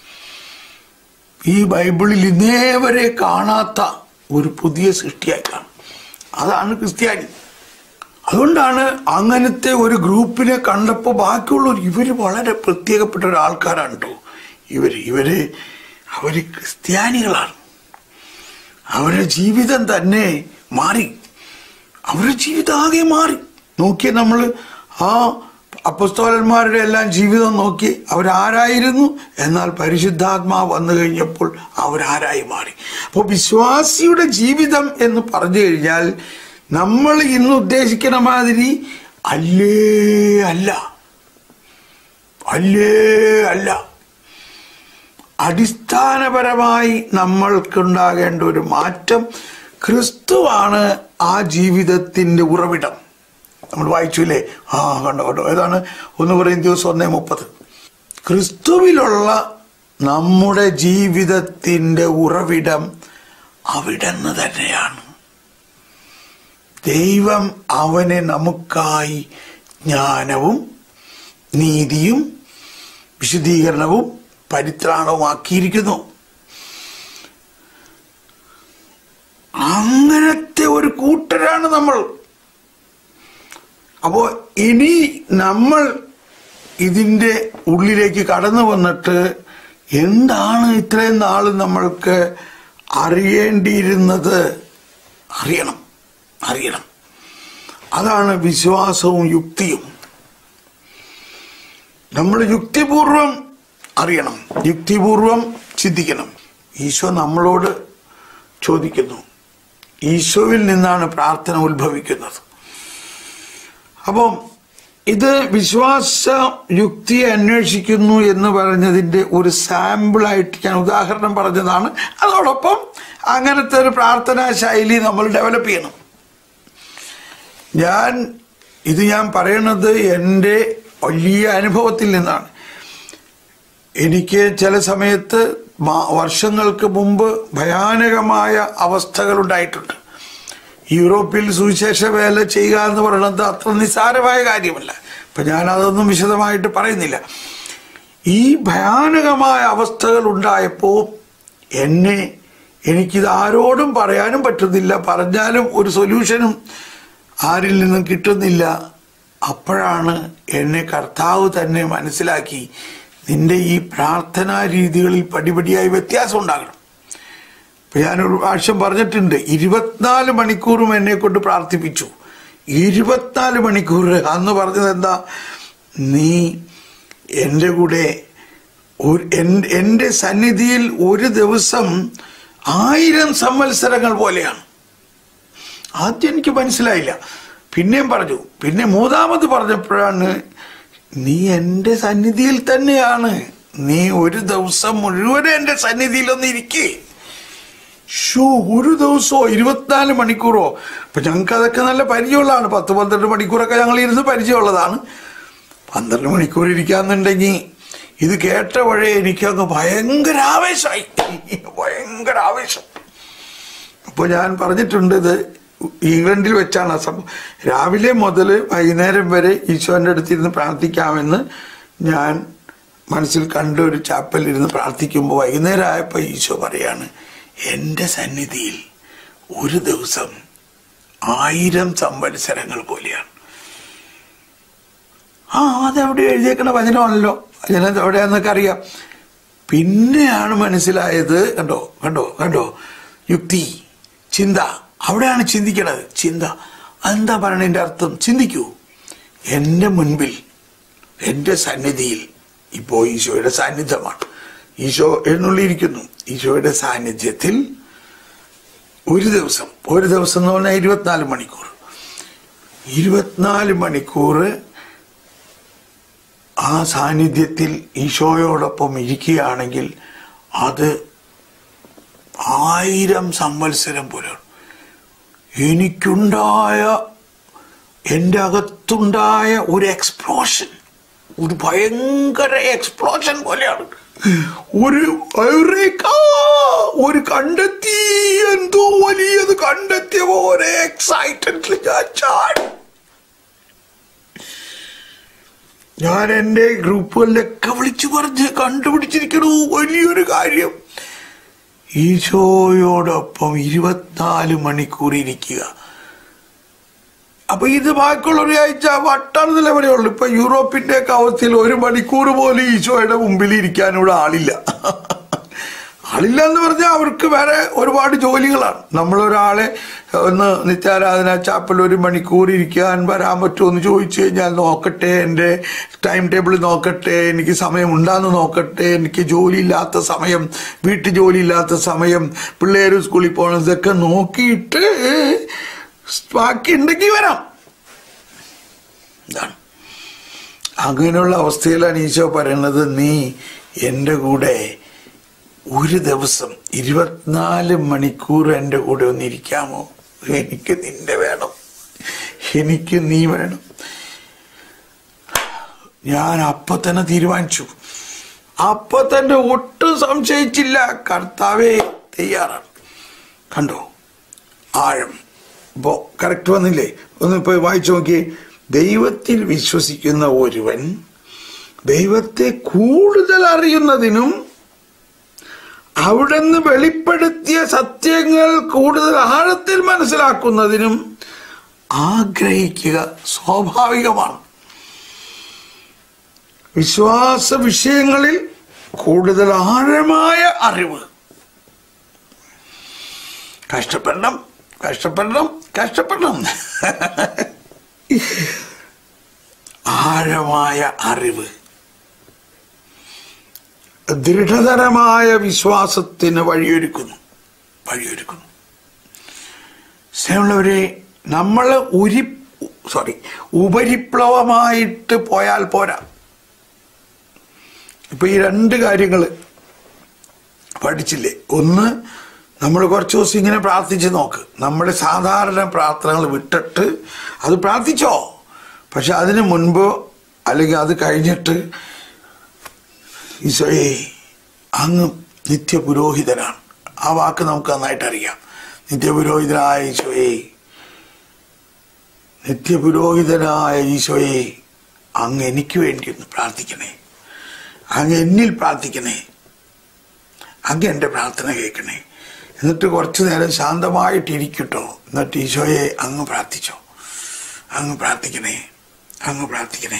ഈ ബൈബിളിൽ ഇന്നേ വരെ കാണാത്ത ഒരു പുതിയ സൃഷ്ടിയായി കാണും അതാണ് ക്രിസ്ത്യാനി അതുകൊണ്ടാണ് അങ്ങനത്തെ ഒരു ഗ്രൂപ്പിനെ കണ്ടപ്പോൾ ബാക്കിയുള്ളവർ ഇവർ വളരെ പ്രത്യേകപ്പെട്ട ഒരു ആൾക്കാരാണ് കേട്ടോ ഇവർ ഇവര് അവര് ക്രിസ്ത്യാനികളാണ് അവരുടെ ജീവിതം തന്നെ മാറി അവരുടെ ജീവിതം ആകെ മാറി നോക്കിയ നമ്മൾ ആ അപ്പസ്തോലന്മാരുടെ എല്ലാം ജീവിതം നോക്കി അവരാരായിരുന്നു എന്നാൽ പരിശുദ്ധാത്മാവ് വന്നു കഴിഞ്ഞപ്പോൾ അവരാരായി മാറി അപ്പോൾ വിശ്വാസിയുടെ ജീവിതം എന്ന് പറഞ്ഞു കഴിഞ്ഞാൽ നമ്മൾ ഇന്ന് ഉദ്ദേശിക്കണ മാതിരി അല്ലേ അല്ല അല്ലേ അല്ല അടിസ്ഥാനപരമായി നമ്മൾക്കുണ്ടാകേണ്ട ഒരു മാറ്റം ക്രിസ്തുവാണ് ആ ജീവിതത്തിന്റെ ഉറവിടം നമ്മൾ വായിച്ചില്ലേ ആ കണ്ടോ കണ്ടോ ഏതാണ് ഒന്ന് പറയും ദിവസം ഒന്നേ മുപ്പത് ക്രിസ്തുവിലുള്ള നമ്മുടെ ജീവിതത്തിന്റെ ഉറവിടം അവിടെ നിന്ന് തന്നെയാണ് ദൈവം അവനെ നമുക്കായി ജ്ഞാനവും നീതിയും വിശുദ്ധീകരണവും പരിത്രാണവുമാക്കിയിരിക്കുന്നു അങ്ങനത്തെ ഒരു കൂട്ടരാണ് നമ്മൾ അപ്പോ ഇനി നമ്മൾ ഇതിന്റെ ഉള്ളിലേക്ക് കടന്നു വന്നിട്ട് എന്താണ് ഇത്രയും നാള് നമ്മൾക്ക് അറിയേണ്ടിയിരുന്നത് അറിയണം അറിയണം അതാണ് വിശ്വാസവും യുക്തിയും നമ്മൾ യുക്തിപൂർവം അറിയണം യുക്തിപൂർവം ചിന്തിക്കണം ഈശോ നമ്മളോട് ചോദിക്കുന്നു ഈശോയിൽ നിന്നാണ് പ്രാർത്ഥന ഉത്ഭവിക്കുന്നത് അപ്പം ഇത് വിശ്വാസ യുക്തിയെ അന്വേഷിക്കുന്നു എന്ന് പറഞ്ഞതിൻ്റെ ഒരു സാമ്പിളായിട്ട് ഞാൻ ഉദാഹരണം പറഞ്ഞതാണ് അതോടൊപ്പം അങ്ങനത്തെ ഒരു പ്രാർത്ഥനാ ശൈലി നമ്മൾ ഡെവലപ്പ് ചെയ്യണം ഞാൻ ഇത് ഞാൻ പറയണത് എൻ്റെ വലിയ അനുഭവത്തിൽ നിന്നാണ് എനിക്ക് ചില സമയത്ത് മാ- വർഷങ്ങൾക്ക് മുമ്പ് ഭയാനകമായ അവസ്ഥകൾ ഉണ്ടായിട്ടുണ്ട് യൂറോപ്പിൽ സുവിശേഷ വേല ചെയ്യുക എന്ന് പറയുന്നത് അത്ര നിസ്സാരമായ കാര്യമല്ല ഇപ്പൊ ഞാൻ അതൊന്നും വിശദമായിട്ട് പറയുന്നില്ല ഈ ഭയാനകമായ അവസ്ഥകൾ ഉണ്ടായപ്പോൾ എന്നെ എനിക്കിത് ആരോടും പറയാനും പറ്റുന്നില്ല പറഞ്ഞാലും ഒരു സൊല്യൂഷനും ആരിൽ നിന്നും കിട്ടുന്നില്ല അപ്പോഴാണ് എന്നെ കർത്താവ് തന്നെ മനസ്സിലാക്കി നിന്റെ ഈ പ്രാർത്ഥനാ രീതികളിൽ പടിപടിയായി വ്യത്യാസം ഉണ്ടാകണം ഇപ്പൊ ഞാനൊരു പ്രാവശ്യം പറഞ്ഞിട്ടുണ്ട് ഇരുപത്തിനാല് മണിക്കൂറും എന്നെ കൊണ്ട് പ്രാർത്ഥിപ്പിച്ചു ഇരുപത്തിനാല് മണിക്കൂർ അന്ന് പറഞ്ഞത് എന്താ നീ എൻ്റെ കൂടെ ഒരു എൻ- എൻ്റെ സന്നിധിയിൽ ഒരു ദിവസം ആയിരം സംവത്സരങ്ങൾ പോലെയാണ് ആദ്യം എനിക്ക് മനസ്സിലായില്ല പിന്നെയും പറഞ്ഞു പിന്നെ മൂന്നാമത് പറഞ്ഞപ്പോഴാണ് നീ എൻ്റെ സന്നിധിയിൽ തന്നെയാണ് നീ ഒരു ദിവസം മുഴുവൻ എൻ്റെ സന്നിധിയിൽ ഒന്ന് ഇരിക്കേ ഷോ ഒരു ദിവസമോ ഇരുപത്തിനാല് മണിക്കൂറോ അപ്പൊ ഞങ്ങൾക്ക് അതൊക്കെ നല്ല പരിചയമുള്ളതാണ് പത്ത് പന്ത്രണ്ട് മണിക്കൂറൊക്കെ ഞങ്ങൾ ഇരുന്ന് പരിചയമുള്ളതാണ് പന്ത്രണ്ട് മണിക്കൂർ ഇരിക്കാന്നുണ്ടെങ്കിൽ ഇത് കേട്ട വഴി എനിക്കങ്ങ് ഭയങ്കര ആവേശമായി ഭയങ്കര ആവേശം അപ്പോൾ ഞാൻ പറഞ്ഞിട്ടുണ്ട് ഇത് ഇംഗ്ലണ്ടിൽ വെച്ചാണ് ആ സംഭവം രാവിലെ മുതൽ വൈകുന്നേരം വരെ ഈശോന്റെ അടുത്തിരുന്ന് പ്രാർത്ഥിക്കാമെന്ന് ഞാൻ മനസ്സിൽ കണ്ട ഒരു ചാപ്പലിൽ ഇരുന്ന് പ്രാർത്ഥിക്കുമ്പോൾ വൈകുന്നേരം ആയപ്പോൾ ഈശോ പറയാണ് എൻ്റെ സന്നിധിയിൽ ഒരു ദിവസം ആയിരം സംവത്സരങ്ങൾ പോലെയാണ് ആ അതെവിടെ എഴുതിയേക്കണ വചനമാണല്ലോ വചനം എവിടെയാന്നൊക്കെ അറിയാം പിന്നെയാണ് മനസ്സിലായത് കണ്ടോ കണ്ടോ കണ്ടോ യുക്തി ചിന്ത അവിടെയാണ് ചിന്തിക്കണത് ചിന്ത എന്താ പറയണതിന്റെ അർത്ഥം ചിന്തിക്കൂ എൻ്റെ മുൻപിൽ എൻ്റെ സന്നിധിയിൽ ഇപ്പോൾ ഈശോയുടെ സാന്നിധ്യമാണ് ഈശോ എഴുന്നള്ളിയിരിക്കുന്നു ഈശോയുടെ സാന്നിധ്യത്തിൽ ഒരു ദിവസം ഒരു ദിവസം എന്ന് പറഞ്ഞാൽ ഇരുപത്തിനാല് മണിക്കൂർ ഇരുപത്തിനാല് മണിക്കൂർ ആ സാന്നിധ്യത്തിൽ ഈശോയോടൊപ്പം ഇരിക്കുകയാണെങ്കിൽ അത് ആയിരം സംവത്സരം പോലെയാണ് എനിക്കുണ്ടായ എൻ്റെ അകത്തുണ്ടായ ഒരു എക്സ്പ്ലോഷൻ ഒരു ഭയങ്കര എക്സ്പ്ലോഷൻ പോലെയാണ് ഒരു eureka! ഒരു കണ്ടെത്തി എന്തോ വലിയത് കണ്ടെത്തിയ പോലെ എക്സൈറ്റഡിൽ ഞാൻ ചാടി ഞാൻ എൻ്റെ ഗ്രൂപ്പുകളിലൊക്കെ വിളിച്ചു പറഞ്ഞ് കണ്ടുപിടിച്ചിരിക്കണു വലിയൊരു കാര്യം ഈശോയോടൊപ്പം ഇരുപത്തിനാല് മണിക്കൂർ ഇരിക്കുക അപ്പൊ ഇത് ബാക്കിയുള്ള ഒരു ആഴ്ച വട്ടാണെന്നല്ലേ പറയുള്ളൂ ഇപ്പൊ യൂറോപ്പിന്റെ ഒക്കെ അവസ്ഥയിൽ ഒരു മണിക്കൂർ പോലും ഈശോയുടെ മുമ്പിൽ ഇരിക്കാനിവിടെ ആളില്ല ആളില്ല എന്ന് പറഞ്ഞാൽ അവർക്ക് വേറെ ഒരുപാട് ജോലികളാണ് നമ്മളൊരാളെ ഒന്ന് നിത്യാരാധന ചാപ്പൽ ഒരു മണിക്കൂർ ഇരിക്കാൻ വരാൻ പറ്റുമോ എന്ന് ചോദിച്ചു കഴിഞ്ഞാൽ നോക്കട്ടെ എൻ്റെ ടൈം ടേബിൾ നോക്കട്ടെ എനിക്ക് സമയം ഉണ്ടാന്ന് നോക്കട്ടെ എനിക്ക് ജോലി ഇല്ലാത്ത സമയം വീട്ടു ജോലി ഇല്ലാത്ത സമയം പിള്ളേർ സ്കൂളിൽ പോകണം ഇതൊക്കെ നോക്കിയിട്ട് ബാക്കി ഉണ്ടെങ്കിൽ വരാം ഇതാണ് അങ്ങനെയുള്ള അവസ്ഥയിലാണ് ഈശോ പറയുന്നത് നീ എൻ്റെ കൂടെ ഒരു ദിവസം ഇരുപത്തിനാല് മണിക്കൂർ എൻ്റെ കൂടെ ഒന്ന് ഇരിക്കാമോ എനിക്ക് നിന്നെ വേണം എനിക്ക് നീ വേണം ഞാൻ അപ്പൊ തന്നെ തീരുമാനിച്ചു അപ്പൊ തന്നെ ഒട്ടും സംശയിച്ചില്ല കർത്താവേ തയ്യാറാണ് കണ്ടോ ആഴം ഇപ്പോ കറക്റ്റ് വന്നില്ലേ ഒന്ന് പോയി വായിച്ചു നോക്കി ദൈവത്തിൽ വിശ്വസിക്കുന്ന ഒരുവൻ ദൈവത്തെ കൂടുതൽ അറിയുന്നതിനും അവിടുന്ന് വെളിപ്പെടുത്തിയ സത്യങ്ങൾ കൂടുതൽ ആഴത്തിൽ മനസ്സിലാക്കുന്നതിനും ആഗ്രഹിക്കുക സ്വാഭാവികമാണ് വിശ്വാസ വിഷയങ്ങളിൽ കൂടുതൽ ആഴമായ അറിവ് കഷ്ടപ്പെടണം കഷ്ടപ്പെടണം കഷ്ടപ്പെടണം ആഴമായ അറിവ് ദൃഢതരമായ വിശ്വാസത്തിന് വഴിയൊരുക്കുന്നു വഴിയൊരുക്കുന്നു സ്നേഹമുള്ളവരെ നമ്മൾ ഉരി സോറി ഉപരിപ്ലവമായിട്ട് പോയാൽ പോരാ ഇപ്പൊ ഈ രണ്ട് കാര്യങ്ങൾ പഠിച്ചില്ലേ ഒന്ന് നമ്മൾ കുറച്ച് ദിവസം ഇങ്ങനെ പ്രാർത്ഥിച്ച് നോക്ക് നമ്മുടെ സാധാരണ പ്രാർത്ഥനകൾ വിട്ടിട്ട് അത് പ്രാർത്ഥിച്ചോ പക്ഷെ അതിന് മുൻപ് അല്ലെങ്കിൽ അത് കഴിഞ്ഞിട്ട് ഈശോയെ അങ്ങ് നിത്യപുരോഹിതനാണ് ആ വാക്ക് നമുക്ക് നന്നായിട്ട് അറിയാം നിത്യപുരോഹിതനായ ഈശോയെ നിത്യപുരോഹിതനായ ഈശോയെ അങ്ങ് എനിക്ക് വേണ്ടി ഒന്ന് പ്രാർത്ഥിക്കണേ അങ്ങ് എന്നിൽ പ്രാർത്ഥിക്കണേ അങ്ങ് എൻ്റെ പ്രാർത്ഥന കേൾക്കണേ എന്നിട്ട് കുറച്ചു നേരം ശാന്തമായിട്ടിരിക്കട്ടോ എന്നിട്ട് ഈശോയെ അങ്ങ് പ്രാർത്ഥിച്ചോ അങ്ങ് പ്രാർത്ഥിക്കണേ അങ്ങ് പ്രാർത്ഥിക്കണേ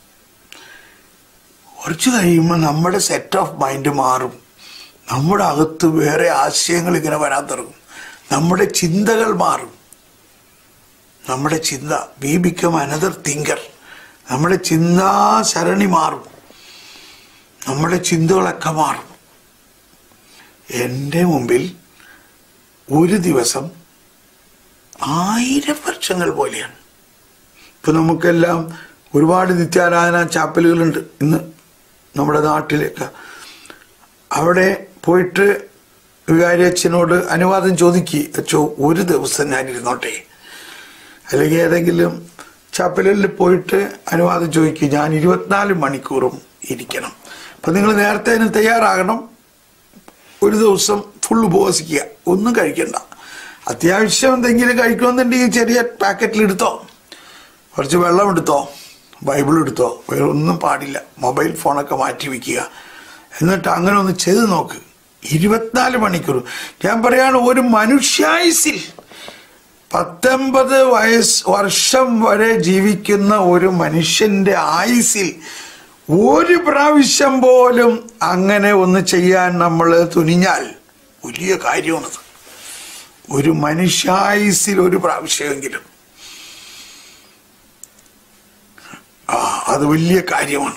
കുറച്ച് കഴിയുമ്പോൾ നമ്മുടെ സെറ്റ് ഓഫ് മൈൻഡ് മാറും നമ്മുടെ അകത്ത് വേറെ ആശയങ്ങൾ ഇങ്ങനെ വരാൻ തുടങ്ങും നമ്മുടെ ചിന്തകൾ മാറും നമ്മുടെ ചിന്ത വി ബിക്കം അനദർ തിങ്കർ നമ്മുടെ ചിന്താസരണി മാറും നമ്മുടെ ചിന്തകളൊക്കെ മാറും എൻ്റെ മുമ്പിൽ ഒരു ദിവസം ആയിരം വർഷങ്ങൾ പോലെയാണ് ഇപ്പൊ നമുക്കെല്ലാം ഒരുപാട് നിത്യാരാധന ചാപ്പലുകളുണ്ട് ഇന്ന് നമ്മുടെ നാട്ടിലേക്ക് അവിടെ പോയിട്ട് വികാരി അച്ഛനോട് അനുവാദം ചോദിക്കുക അച്ഛോ ഒരു ദിവസം ഞാൻ ഇരുന്നോട്ടെ അല്ലെങ്കിൽ ഏതെങ്കിലും ചാപ്പലിൽ പോയിട്ട് അനുവാദം ചോദിക്കുക ഞാൻ ഇരുപത്തിനാല് മണിക്കൂറും ഇരിക്കണം അപ്പൊ നിങ്ങൾ നേരത്തെ അതിന് തയ്യാറാകണം ഒരു ദിവസം ഫുൾ ഉപവസിക്കുക ഒന്നും കഴിക്കണ്ട അത്യാവശ്യം എന്തെങ്കിലും കഴിക്കണമെന്നുണ്ടെങ്കിൽ ചെറിയ പാക്കറ്റിൽ എടുത്തോ കുറച്ച് വെള്ളം എടുത്തോ ബൈബിൾ എടുത്തോ വേറെ ഒന്നും പാടില്ല മൊബൈൽ ഫോണൊക്കെ മാറ്റി വെക്കുക എന്നിട്ട് അങ്ങനെ ഒന്ന് ചെയ്ത് നോക്ക് ഇരുപത്തിനാല് മണിക്കൂർ ഞാൻ പറയാണ് ഒരു മനുഷ്യായുസിൽ പത്തൊമ്പത് വയസ്സ് വർഷം വരെ ജീവിക്കുന്ന ഒരു മനുഷ്യന്റെ ആയുസിൽ ഒരു പ്രാവശ്യം പോലും അങ്ങനെ ഒന്ന് ചെയ്യാൻ നമ്മൾ തുനിഞ്ഞാൽ വലിയ കാര്യമാണത് ഒരു മനുഷ്യായുസിൽ ഒരു പ്രാവശ്യമെങ്കിലും ആ അത് വലിയ കാര്യമാണ്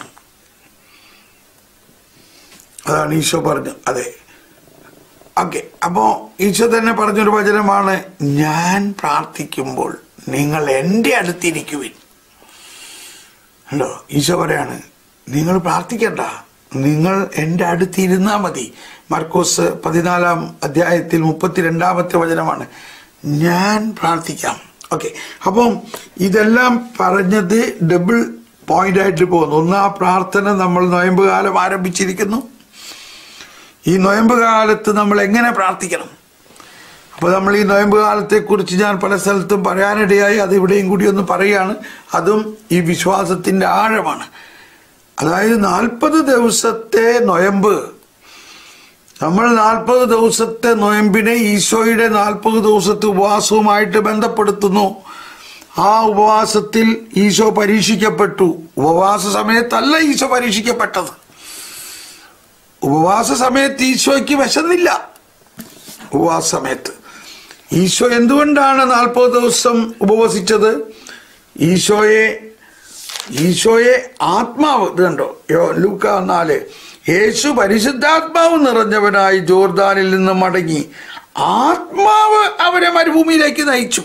അതാണ് ഈശോ പറഞ്ഞു അതെ ഓക്കെ അപ്പോ ഈശോ തന്നെ പറഞ്ഞൊരു വചനമാണ് ഞാൻ പ്രാർത്ഥിക്കുമ്പോൾ നിങ്ങൾ എൻ്റെ അടുത്തിരിക്കുവിൻ ഉണ്ടോ ഈശോ പറയാണ് നിങ്ങൾ പ്രാർത്ഥിക്കണ്ട നിങ്ങൾ എൻ്റെ അടുത്തിരുന്നാൽ മതി മർക്കോസ് പതിനാലാം അധ്യായത്തിൽ മുപ്പത്തിരണ്ടാമത്തെ വചനമാണ് ഞാൻ പ്രാർത്ഥിക്കാം ഓക്കെ അപ്പം ഇതെല്ലാം പറഞ്ഞത് ഡബിൾ പോയിന്റ് ആയിട്ട് പോകുന്നു ഒന്ന് ആ പ്രാർത്ഥന നമ്മൾ നോയമ്പ് കാലം ആരംഭിച്ചിരിക്കുന്നു ഈ നോയമ്പ് കാലത്ത് നമ്മൾ എങ്ങനെ പ്രാർത്ഥിക്കണം അപ്പോൾ നമ്മൾ ഈ നോയമ്പ് കാലത്തെക്കുറിച്ച് ഞാൻ പല സ്ഥലത്തും പറയാനിടയായി അത് ഇവിടെയും കൂടി ഒന്ന് പറയുകയാണ് അതും ഈ വിശ്വാസത്തിൻ്റെ ആഴമാണ് അതായത് നാൽപ്പത് ദിവസത്തെ നൊയമ്പ് നമ്മൾ നാൽപ്പത് ദിവസത്തെ നൊയമ്പിനെ ഈശോയുടെ നാൽപ്പത് ദിവസത്തെ ഉപവാസവുമായിട്ട് ബന്ധപ്പെടുത്തുന്നു ആ ഉപവാസത്തിൽ ഈശോ പരീക്ഷിക്കപ്പെട്ടു ഉപവാസ സമയത്തല്ല ഈശോ പരീക്ഷിക്കപ്പെട്ടത് ഉപവാസ സമയത്ത് ഈശോയ്ക്ക് വിശന്നില്ല ഉപവാസ സമയത്ത് ഈശോ എന്തുകൊണ്ടാണ് നാൽപ്പത് ദിവസം ഉപവസിച്ചത് ഈശോയെ ഈശോയെ ആത്മാവ് ഇത് കണ്ടോ യോ ലൂക്ക നാല് യേശു പരിശുദ്ധാത്മാവ് നിറഞ്ഞവനായി ജോർദാനിൽ നിന്ന് മടങ്ങി ആത്മാവ് അവരെ മരുഭൂമിയിലേക്ക് നയിച്ചു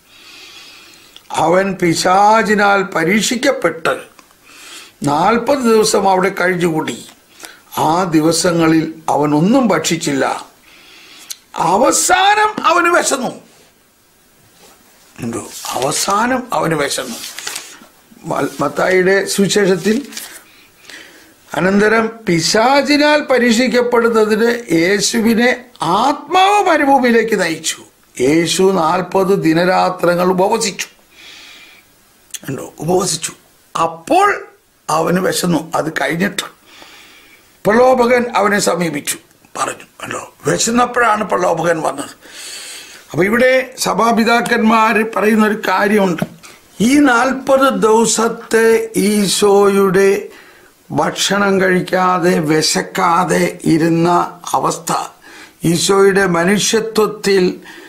അവൻ പിശാചിനാൽ പരീക്ഷിക്കപ്പെട്ട് നാൽപ്പത് ദിവസം അവിടെ കഴിഞ്ഞുകൂടി ആ ദിവസങ്ങളിൽ അവൻ ഒന്നും ഭക്ഷിച്ചില്ല അവസാനം അവന് വിശന്നു ഉണ്ടോ അവസാനം അവന് വിശന്നു മ- മത്തായിയുടെ സുവിശേഷത്തിൽ അനന്തരം പിശാചിനാൽ പരീക്ഷിക്കപ്പെടുന്നതിന് യേശുവിനെ ആത്മാവ് മരുഭൂമിയിലേക്ക് നയിച്ചു യേശു നാൽപ്പത് ദിനരാത്രങ്ങൾ ഉപവസിച്ചു ഉണ്ടോ ഉപവസിച്ചു അപ്പോൾ അവന് വിശന്നു അത് കഴിഞ്ഞിട്ട് പ്രലോഭകൻ അവനെ സമീപിച്ചു പറഞ്ഞു കണ്ടോ വിശന്നപ്പോഴാണ് പ്രലോഭകൻ വന്നത് അപ്പൊ ഇവിടെ സഭാപിതാക്കന്മാർ പറയുന്ന ഒരു കാര്യമുണ്ട് ഈ നാൽപ്പത് ദിവസത്തെ ഈശോയുടെ ഭക്ഷണം കഴിക്കാതെ വിശക്കാതെ ഇരുന്ന അവസ്ഥ ഈശോയുടെ മനുഷ്യത്വത്തിൽ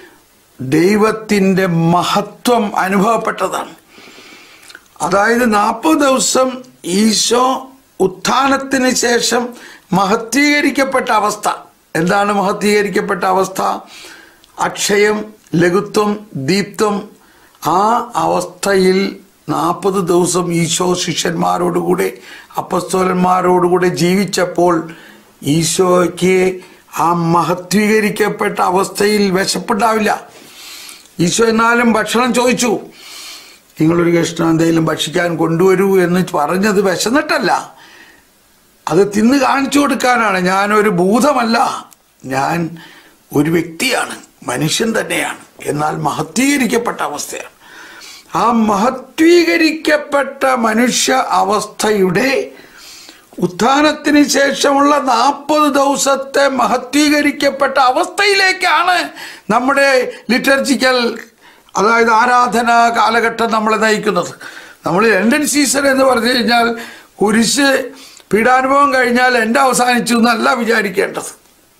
ദൈവത്തിൻ്റെ മഹത്വം അനുഭവപ്പെട്ടതാണ് അതായത് നാൽപ്പത് ദിവസം ഈശോ ഉത്ഥാനത്തിന് ശേഷം മഹത്വീകരിക്കപ്പെട്ട അവസ്ഥ എന്താണ് മഹത്വീകരിക്കപ്പെട്ട അവസ്ഥ അക്ഷയം ലഘുത്വം ദീപ്തം ആ അവസ്ഥയിൽ നാൽപ്പത് ദിവസം ഈശോ ശിഷ്യന്മാരോടുകൂടെ അപ്പസ്തോലന്മാരോടുകൂടെ ജീവിച്ചപ്പോൾ ഈശോയ്ക്ക് ആ മഹത്വീകരിക്കപ്പെട്ട അവസ്ഥയിൽ വിശപ്പുണ്ടാവില്ല ഈശോ എന്നാലും ഭക്ഷണം ചോദിച്ചു നിങ്ങളൊരു കഷ്ണം എന്തെങ്കിലും ഭക്ഷിക്കാൻ കൊണ്ടുവരൂ എന്ന് പറഞ്ഞത് വിശന്നിട്ടല്ല അത് തിന്ന് കാണിച്ചു കൊടുക്കാനാണ് ഞാനൊരു ഭൂതമല്ല ഞാൻ ഒരു വ്യക്തിയാണ് മനുഷ്യൻ തന്നെയാണ് എന്നാൽ മഹത്വീകരിക്കപ്പെട്ട അവസ്ഥയാണ് ആ മഹത്വീകരിക്കപ്പെട്ട മനുഷ്യ അവസ്ഥയുടെ ഉത്ഥാനത്തിന് ശേഷമുള്ള നാൽപ്പത് ദിവസത്തെ മഹത്വീകരിക്കപ്പെട്ട അവസ്ഥയിലേക്കാണ് നമ്മുടെ ലിറ്റർജിക്കൽ അതായത് ആരാധന കാലഘട്ടം നമ്മളെ നയിക്കുന്നത് നമ്മൾ ലണ്ടൻ സീസൺ എന്ന് പറഞ്ഞു കഴിഞ്ഞാൽ കുരിശ് പീഡാനുഭവം കഴിഞ്ഞാൽ എൻ്റെ അവസാനിച്ചു എന്നല്ല വിചാരിക്കേണ്ടത്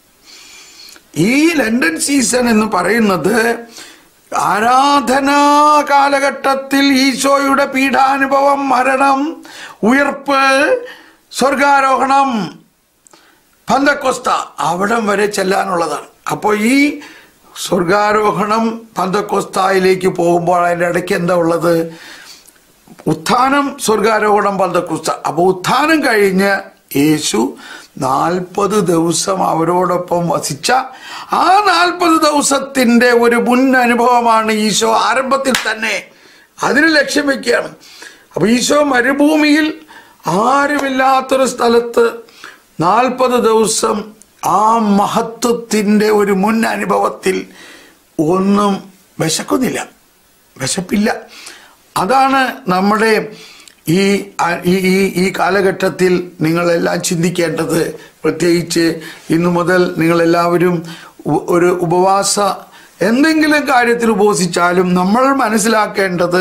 ഈ ലണ്ടൻ സീസൺ എന്ന് പറയുന്നത് ആരാധനാ കാലഘട്ടത്തിൽ ഈശോയുടെ പീഠാനുഭവം മരണം ഉയർപ്പ് സ്വർഗാരോഹണം പന്തക്കൊസ്ത അവിടം വരെ ചെല്ലാനുള്ളതാണ് അപ്പോൾ ഈ സ്വർഗാരോഹണം പന്തക്കൊസ്തായിലേക്ക് പോകുമ്പോൾ അതിൻ്റെ ഇടയ്ക്ക് എന്താ ഉള്ളത് ഉത്ഥാനം സ്വർഗാരോഹണം പന്തക്കുസ്ത അപ്പോൾ ഉത്ഥാനം കഴിഞ്ഞ് യേശു നാൽപ്പത് ദിവസം അവരോടൊപ്പം വസിച്ച ആ നാൽപ്പത് ദിവസത്തിൻ്റെ ഒരു മുൻ അനുഭവമാണ് ഈശോ ആരംഭത്തിൽ തന്നെ അതിന് ലക്ഷ്യം വയ്ക്കുകയാണ് അപ്പോൾ ഈശോ മരുഭൂമിയിൽ ആരുമില്ലാത്തൊരു സ്ഥലത്ത് നാൽപ്പത് ദിവസം ആ മഹത്വത്തിൻ്റെ ഒരു മുൻ അനുഭവത്തിൽ ഒന്നും വിശക്കുന്നില്ല വിശപ്പില്ല അതാണ് നമ്മുടെ ഈ ഈ ഈ ഈ കാലഘട്ടത്തിൽ നിങ്ങളെല്ലാം ചിന്തിക്കേണ്ടത് പ്രത്യേകിച്ച് ഇന്നു മുതൽ നിങ്ങളെല്ലാവരും ഉ- ഒരു ഉപവാസ എന്തെങ്കിലും കാര്യത്തിൽ ഉപവസിച്ചാലും നമ്മൾ മനസ്സിലാക്കേണ്ടത്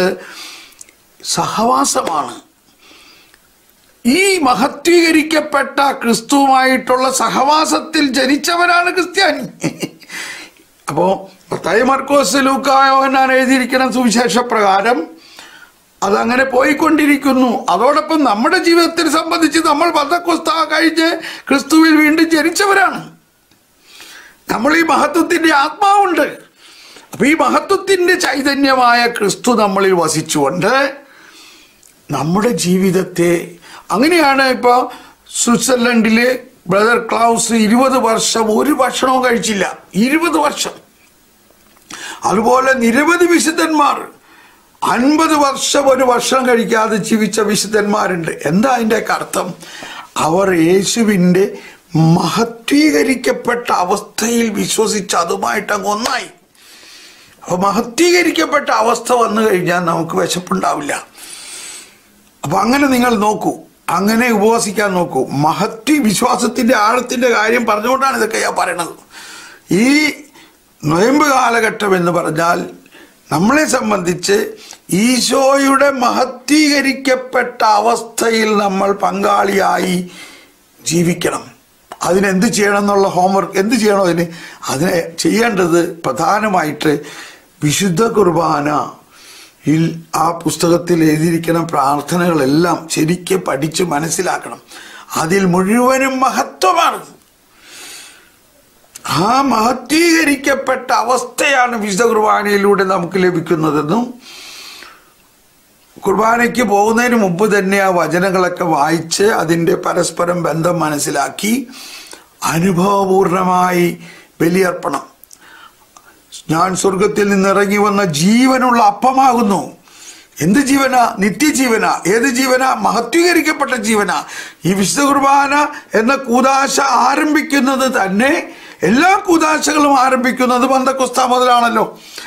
സഹവാസമാണ് ഈ മഹത്വീകരിക്കപ്പെട്ട ക്രിസ്തുവുമായിട്ടുള്ള സഹവാസത്തിൽ ജനിച്ചവരാണ് ക്രിസ്ത്യാനി അപ്പോൾ പത്തായി മർക്കോസ് ലൂക്കായോഹനാൻ എഴുതിയിരിക്കുന്ന സുവിശേഷ പ്രകാരം അതങ്ങനെ പോയിക്കൊണ്ടിരിക്കുന്നു അതോടൊപ്പം നമ്മുടെ ജീവിതത്തെ സംബന്ധിച്ച് നമ്മൾ പന്തക്കൊസ്ത കഴിഞ്ഞ് ക്രിസ്തുവിൽ വീണ്ടും ജനിച്ചവരാണ് നമ്മൾ ഈ മഹത്വത്തിന്റെ ആത്മാവുണ്ട് അപ്പൊ ഈ മഹത്വത്തിന്റെ ചൈതന്യമായ ക്രിസ്തു നമ്മളിൽ വസിച്ചുകൊണ്ട് നമ്മുടെ ജീവിതത്തെ അങ്ങനെയാണ് ഇപ്പോൾ സ്വിറ്റ്സർലൻഡിലെ ബ്രദർ ക്ലൗസ് ഇരുപത് വർഷം ഒരു ഭക്ഷണവും കഴിച്ചില്ല ഇരുപത് വർഷം അതുപോലെ നിരവധി വിശുദ്ധന്മാർ അൻപത് വർഷം ഒരു ഭക്ഷണം കഴിക്കാതെ ജീവിച്ച വിശുദ്ധന്മാരുണ്ട് എന്താ അതിൻ്റെയൊക്കെ അർത്ഥം അവർ യേശുവിൻ്റെ മഹത്വീകരിക്കപ്പെട്ട അവസ്ഥയിൽ വിശ്വസിച്ച് അതുമായിട്ട് അങ്ങ് ഒന്നായി അപ്പൊ മഹത്വീകരിക്കപ്പെട്ട അവസ്ഥ വന്നു കഴിഞ്ഞാൽ നമുക്ക് വിശപ്പുണ്ടാവില്ല അപ്പൊ അങ്ങനെ നിങ്ങൾ നോക്കൂ അങ്ങനെ ഉപവസിക്കാൻ നോക്കൂ മഹത്വ വിശ്വാസത്തിന്റെ ആഴത്തിന്റെ കാര്യം പറഞ്ഞുകൊണ്ടാണ് ഇതൊക്കെ ഞാൻ പറയണത് ഈ നൊയമ്പ് കാലഘട്ടം എന്ന് പറഞ്ഞാൽ നമ്മളെ സംബന്ധിച്ച് ഈശോയുടെ മഹത്വീകരിക്കപ്പെട്ട അവസ്ഥയിൽ നമ്മൾ പങ്കാളിയായി ജീവിക്കണം അതിനെന്ത് ചെയ്യണം എന്നുള്ള ഹോംവർക്ക് എന്ത് ചെയ്യണം അതിന് അതിനെ ചെയ്യേണ്ടത് പ്രധാനമായിട്ട് വിശുദ്ധ കുർബാന യിൽ ആ പുസ്തകത്തിൽ എഴുതിയിരിക്കുന്ന പ്രാർത്ഥനകളെല്ലാം ശരിക്ക് പഠിച്ച് മനസ്സിലാക്കണം അതിൽ മുഴുവനും മഹത്വമാണ് ആ മഹത്വീകരിക്കപ്പെട്ട അവസ്ഥയാണ് വിശുദ്ധ കുർബാനയിലൂടെ നമുക്ക് ലഭിക്കുന്നതെന്നും കുർബാനയ്ക്ക് പോകുന്നതിന് മുമ്പ് തന്നെ ആ വചനങ്ങളൊക്കെ വായിച്ച് അതിൻ്റെ പരസ്പരം ബന്ധം മനസ്സിലാക്കി അനുഭവപൂർണമായി ബലിയർപ്പണം ഞാൻ സ്വർഗത്തിൽ നിന്ന് ഇറങ്ങി വന്ന ജീവനുള്ള അപ്പമാകുന്നു എന്ത് ജീവന നിത്യജീവന ഏത് ജീവന മഹത്വീകരിക്കപ്പെട്ട ജീവന ഈ വിശുദ്ധ കുർബാന എന്ന കൂതാശ ആരംഭിക്കുന്നത് തന്നെ എല്ലാ കൂതാശകളും ആരംഭിക്കുന്നത് ബന്ധക്കുസ്ത മുതലാണല്ലോ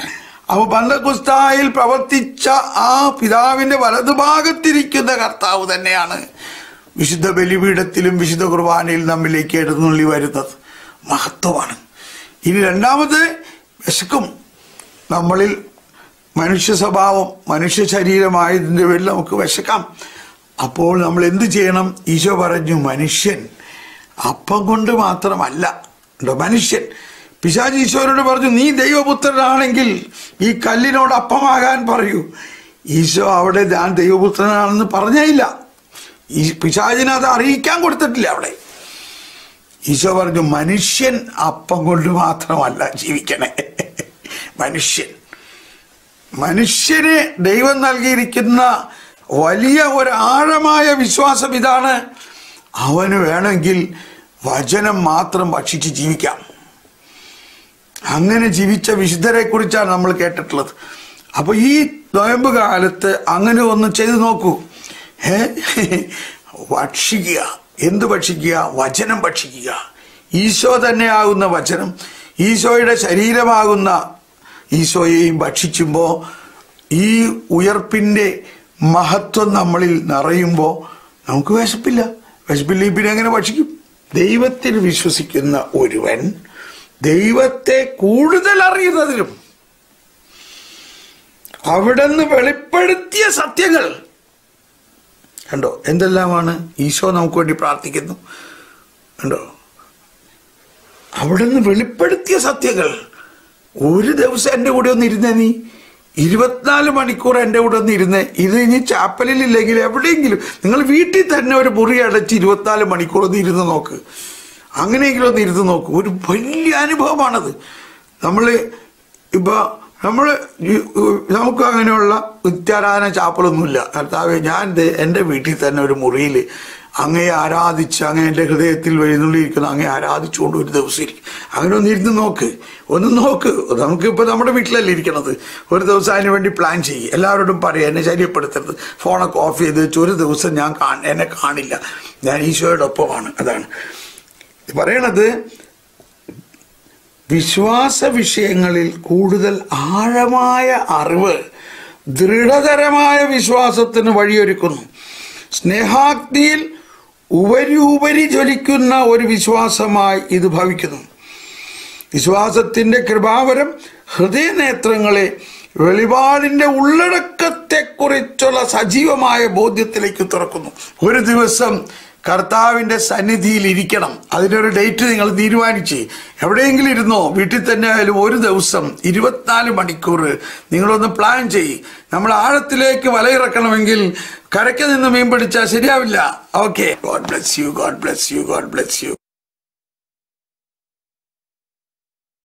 അവ പന്തകുസ്തായിൽ പ്രവർത്തിച്ച ആ പിതാവിന്റെ വലതുഭാഗത്തിരിക്കുന്ന കർത്താവ് തന്നെയാണ് വിശുദ്ധ ബലിപീഠത്തിലും വിശുദ്ധ കുർബാനയിൽ നമ്മിലേക്ക് എഴുന്നള്ളി വരുന്നത് മഹത്വമാണ് ഇനി രണ്ടാമത് വിശക്കും നമ്മളിൽ മനുഷ്യ സ്വഭാവം മനുഷ്യ ശരീരമായതിൻ്റെ പേരിൽ നമുക്ക് വിശക്കാം അപ്പോൾ നമ്മൾ എന്ത് ചെയ്യണം ഈശോ പറഞ്ഞു മനുഷ്യൻ അപ്പം കൊണ്ട് മാത്രമല്ല ഉണ്ടോ മനുഷ്യൻ പിശാജ് ഈശോയോട് പറഞ്ഞു നീ ദൈവപുത്രനാണെങ്കിൽ ഈ കല്ലിനോട് അപ്പമാകാൻ പറയൂ ഈശോ അവിടെ ഞാൻ ദൈവപുത്രനാണെന്ന് പറഞ്ഞേയില്ല ഈ പിശാചിനെ അത് അറിയിക്കാൻ കൊടുത്തിട്ടില്ല അവിടെ ഈശോ പറഞ്ഞു മനുഷ്യൻ അപ്പം കൊണ്ട് മാത്രമല്ല ജീവിക്കണേ മനുഷ്യൻ മനുഷ്യന് ദൈവം നൽകിയിരിക്കുന്ന വലിയ ഒരു ആഴമായ വിശ്വാസം ഇതാണ് അവന് വേണമെങ്കിൽ വചനം മാത്രം ഭക്ഷിച്ച് ജീവിക്കാം അങ്ങനെ ജീവിച്ച വിശുദ്ധരെ കുറിച്ചാണ് നമ്മൾ കേട്ടിട്ടുള്ളത് അപ്പൊ ഈ നോയമ്പ് കാലത്ത് അങ്ങനെ ഒന്ന് ചെയ്തു നോക്കൂ ഏ ഭക്ഷിക്കുക എന്ത് ഭക്ഷിക്കുക വചനം ഭക്ഷിക്കുക ഈശോ തന്നെയാകുന്ന വചനം ഈശോയുടെ ശരീരമാകുന്ന ഈശോയെയും ഭക്ഷിക്കുമ്പോൾ ഈ ഉയർപ്പിൻ്റെ മഹത്വം നമ്മളിൽ നിറയുമ്പോൾ നമുക്ക് വിശപ്പില്ല വിശപ്പില്ലെങ്കിൽ പിന്നെ എങ്ങനെ ഭക്ഷിക്കും ദൈവത്തിൽ വിശ്വസിക്കുന്ന ഒരുവൻ ദൈവത്തെ കൂടുതൽ അറിയുന്നതിലും അവിടുന്ന് വെളിപ്പെടുത്തിയ സത്യങ്ങൾ കണ്ടോ എന്തെല്ലാമാണ് ഈശോ നമുക്ക് വേണ്ടി പ്രാർത്ഥിക്കുന്നു കണ്ടോ അവിടുന്ന് വെളിപ്പെടുത്തിയ സത്യങ്ങൾ ഒരു ദിവസം എൻ്റെ കൂടെ ഒന്ന് ഇരുന്നേ നീ ഇരുപത്തിനാല് മണിക്കൂർ എൻ്റെ കൂടെ ഒന്ന് ഇരുന്നേ ഇത് ഇനി ചാപ്പലിൽ ഇല്ലെങ്കിൽ എവിടെയെങ്കിലും നിങ്ങൾ വീട്ടിൽ തന്നെ ഒരു മുറി അടച്ച് ഇരുപത്തിനാല് മണിക്കൂർ ഒന്ന് ഇരുന്ന് നോക്ക് അങ്ങനെയെങ്കിലും ഒന്ന് ഇരുന്ന് നോക്ക് ഒരു വലിയ അനുഭവമാണത് നമ്മൾ ഇപ്പൊ നമ്മൾ നമുക്ക് അങ്ങനെയുള്ള നിത്യാരാധന ചാപ്പലൊന്നുമില്ല കർത്താവെ ഞാൻ ദേ എൻ്റെ വീട്ടിൽ തന്നെ ഒരു മുറിയിൽ അങ്ങയെ ആരാധിച്ച് അങ്ങ് എൻ്റെ ഹൃദയത്തിൽ എഴുന്നള്ളിയിരിക്കുന്ന അങ്ങയെ ആരാധിച്ചുകൊണ്ട് ഒരു ദിവസം ഇരിക്കും അങ്ങനെ ഒന്ന് ഇരുന്ന് നോക്ക് ഒന്ന് നോക്ക് നമുക്കിപ്പോൾ നമ്മുടെ വീട്ടിലല്ലേ ഇരിക്കണത് ഒരു ദിവസം അതിന് വേണ്ടി പ്ലാൻ ചെയ്യും എല്ലാവരോടും പറയാം എന്നെ ശല്യപ്പെടുത്തരുത് ഫോണൊക്കെ ഓഫ് ചെയ്ത് വെച്ച് ഒരു ദിവസം ഞാൻ കാ എന്നെ കാണില്ല ഞാൻ ഈശോയുടെ ഒപ്പമാണ് അതാണ് ഇത് പറയണത് വിശ്വാസ വിഷയങ്ങളിൽ കൂടുതൽ ആഴമായ അറിവ് ദൃഢതരമായ വിശ്വാസത്തിന് വഴിയൊരുക്കുന്നു സ്നേഹാഗ്നിയിൽ ഉപരി ഉപരി ജ്വലിക്കുന്ന ഒരു വിശ്വാസമായി ഇത് ഭവിക്കുന്നു വിശ്വാസത്തിന്റെ കൃപാവരം ഹൃദയനേത്രങ്ങളെ വെളിപാടിന്റെ ഉള്ളടക്കത്തെക്കുറിച്ചുള്ള സജീവമായ ബോധ്യത്തിലേക്ക് തുറക്കുന്നു ഒരു ദിവസം കർത്താവിന്റെ സന്നിധിയിൽ ഇരിക്കണം അതിനൊരു ഡേറ്റ് നിങ്ങൾ തീരുമാനിച്ച് എവിടെയെങ്കിലും ഇരുന്നോ വീട്ടിൽ തന്നെ ആയാലും ഒരു ദിവസം ഇരുപത്തിനാല് മണിക്കൂർ നിങ്ങളൊന്ന് പ്ലാൻ ചെയ്യ് നമ്മൾ ആഴത്തിലേക്ക് വലയിറക്കണമെങ്കിൽ കരയ്ക്ക് നിന്ന് മീൻ പിടിച്ചാൽ ശരിയാവില്ല okay God bless you God bless you God bless U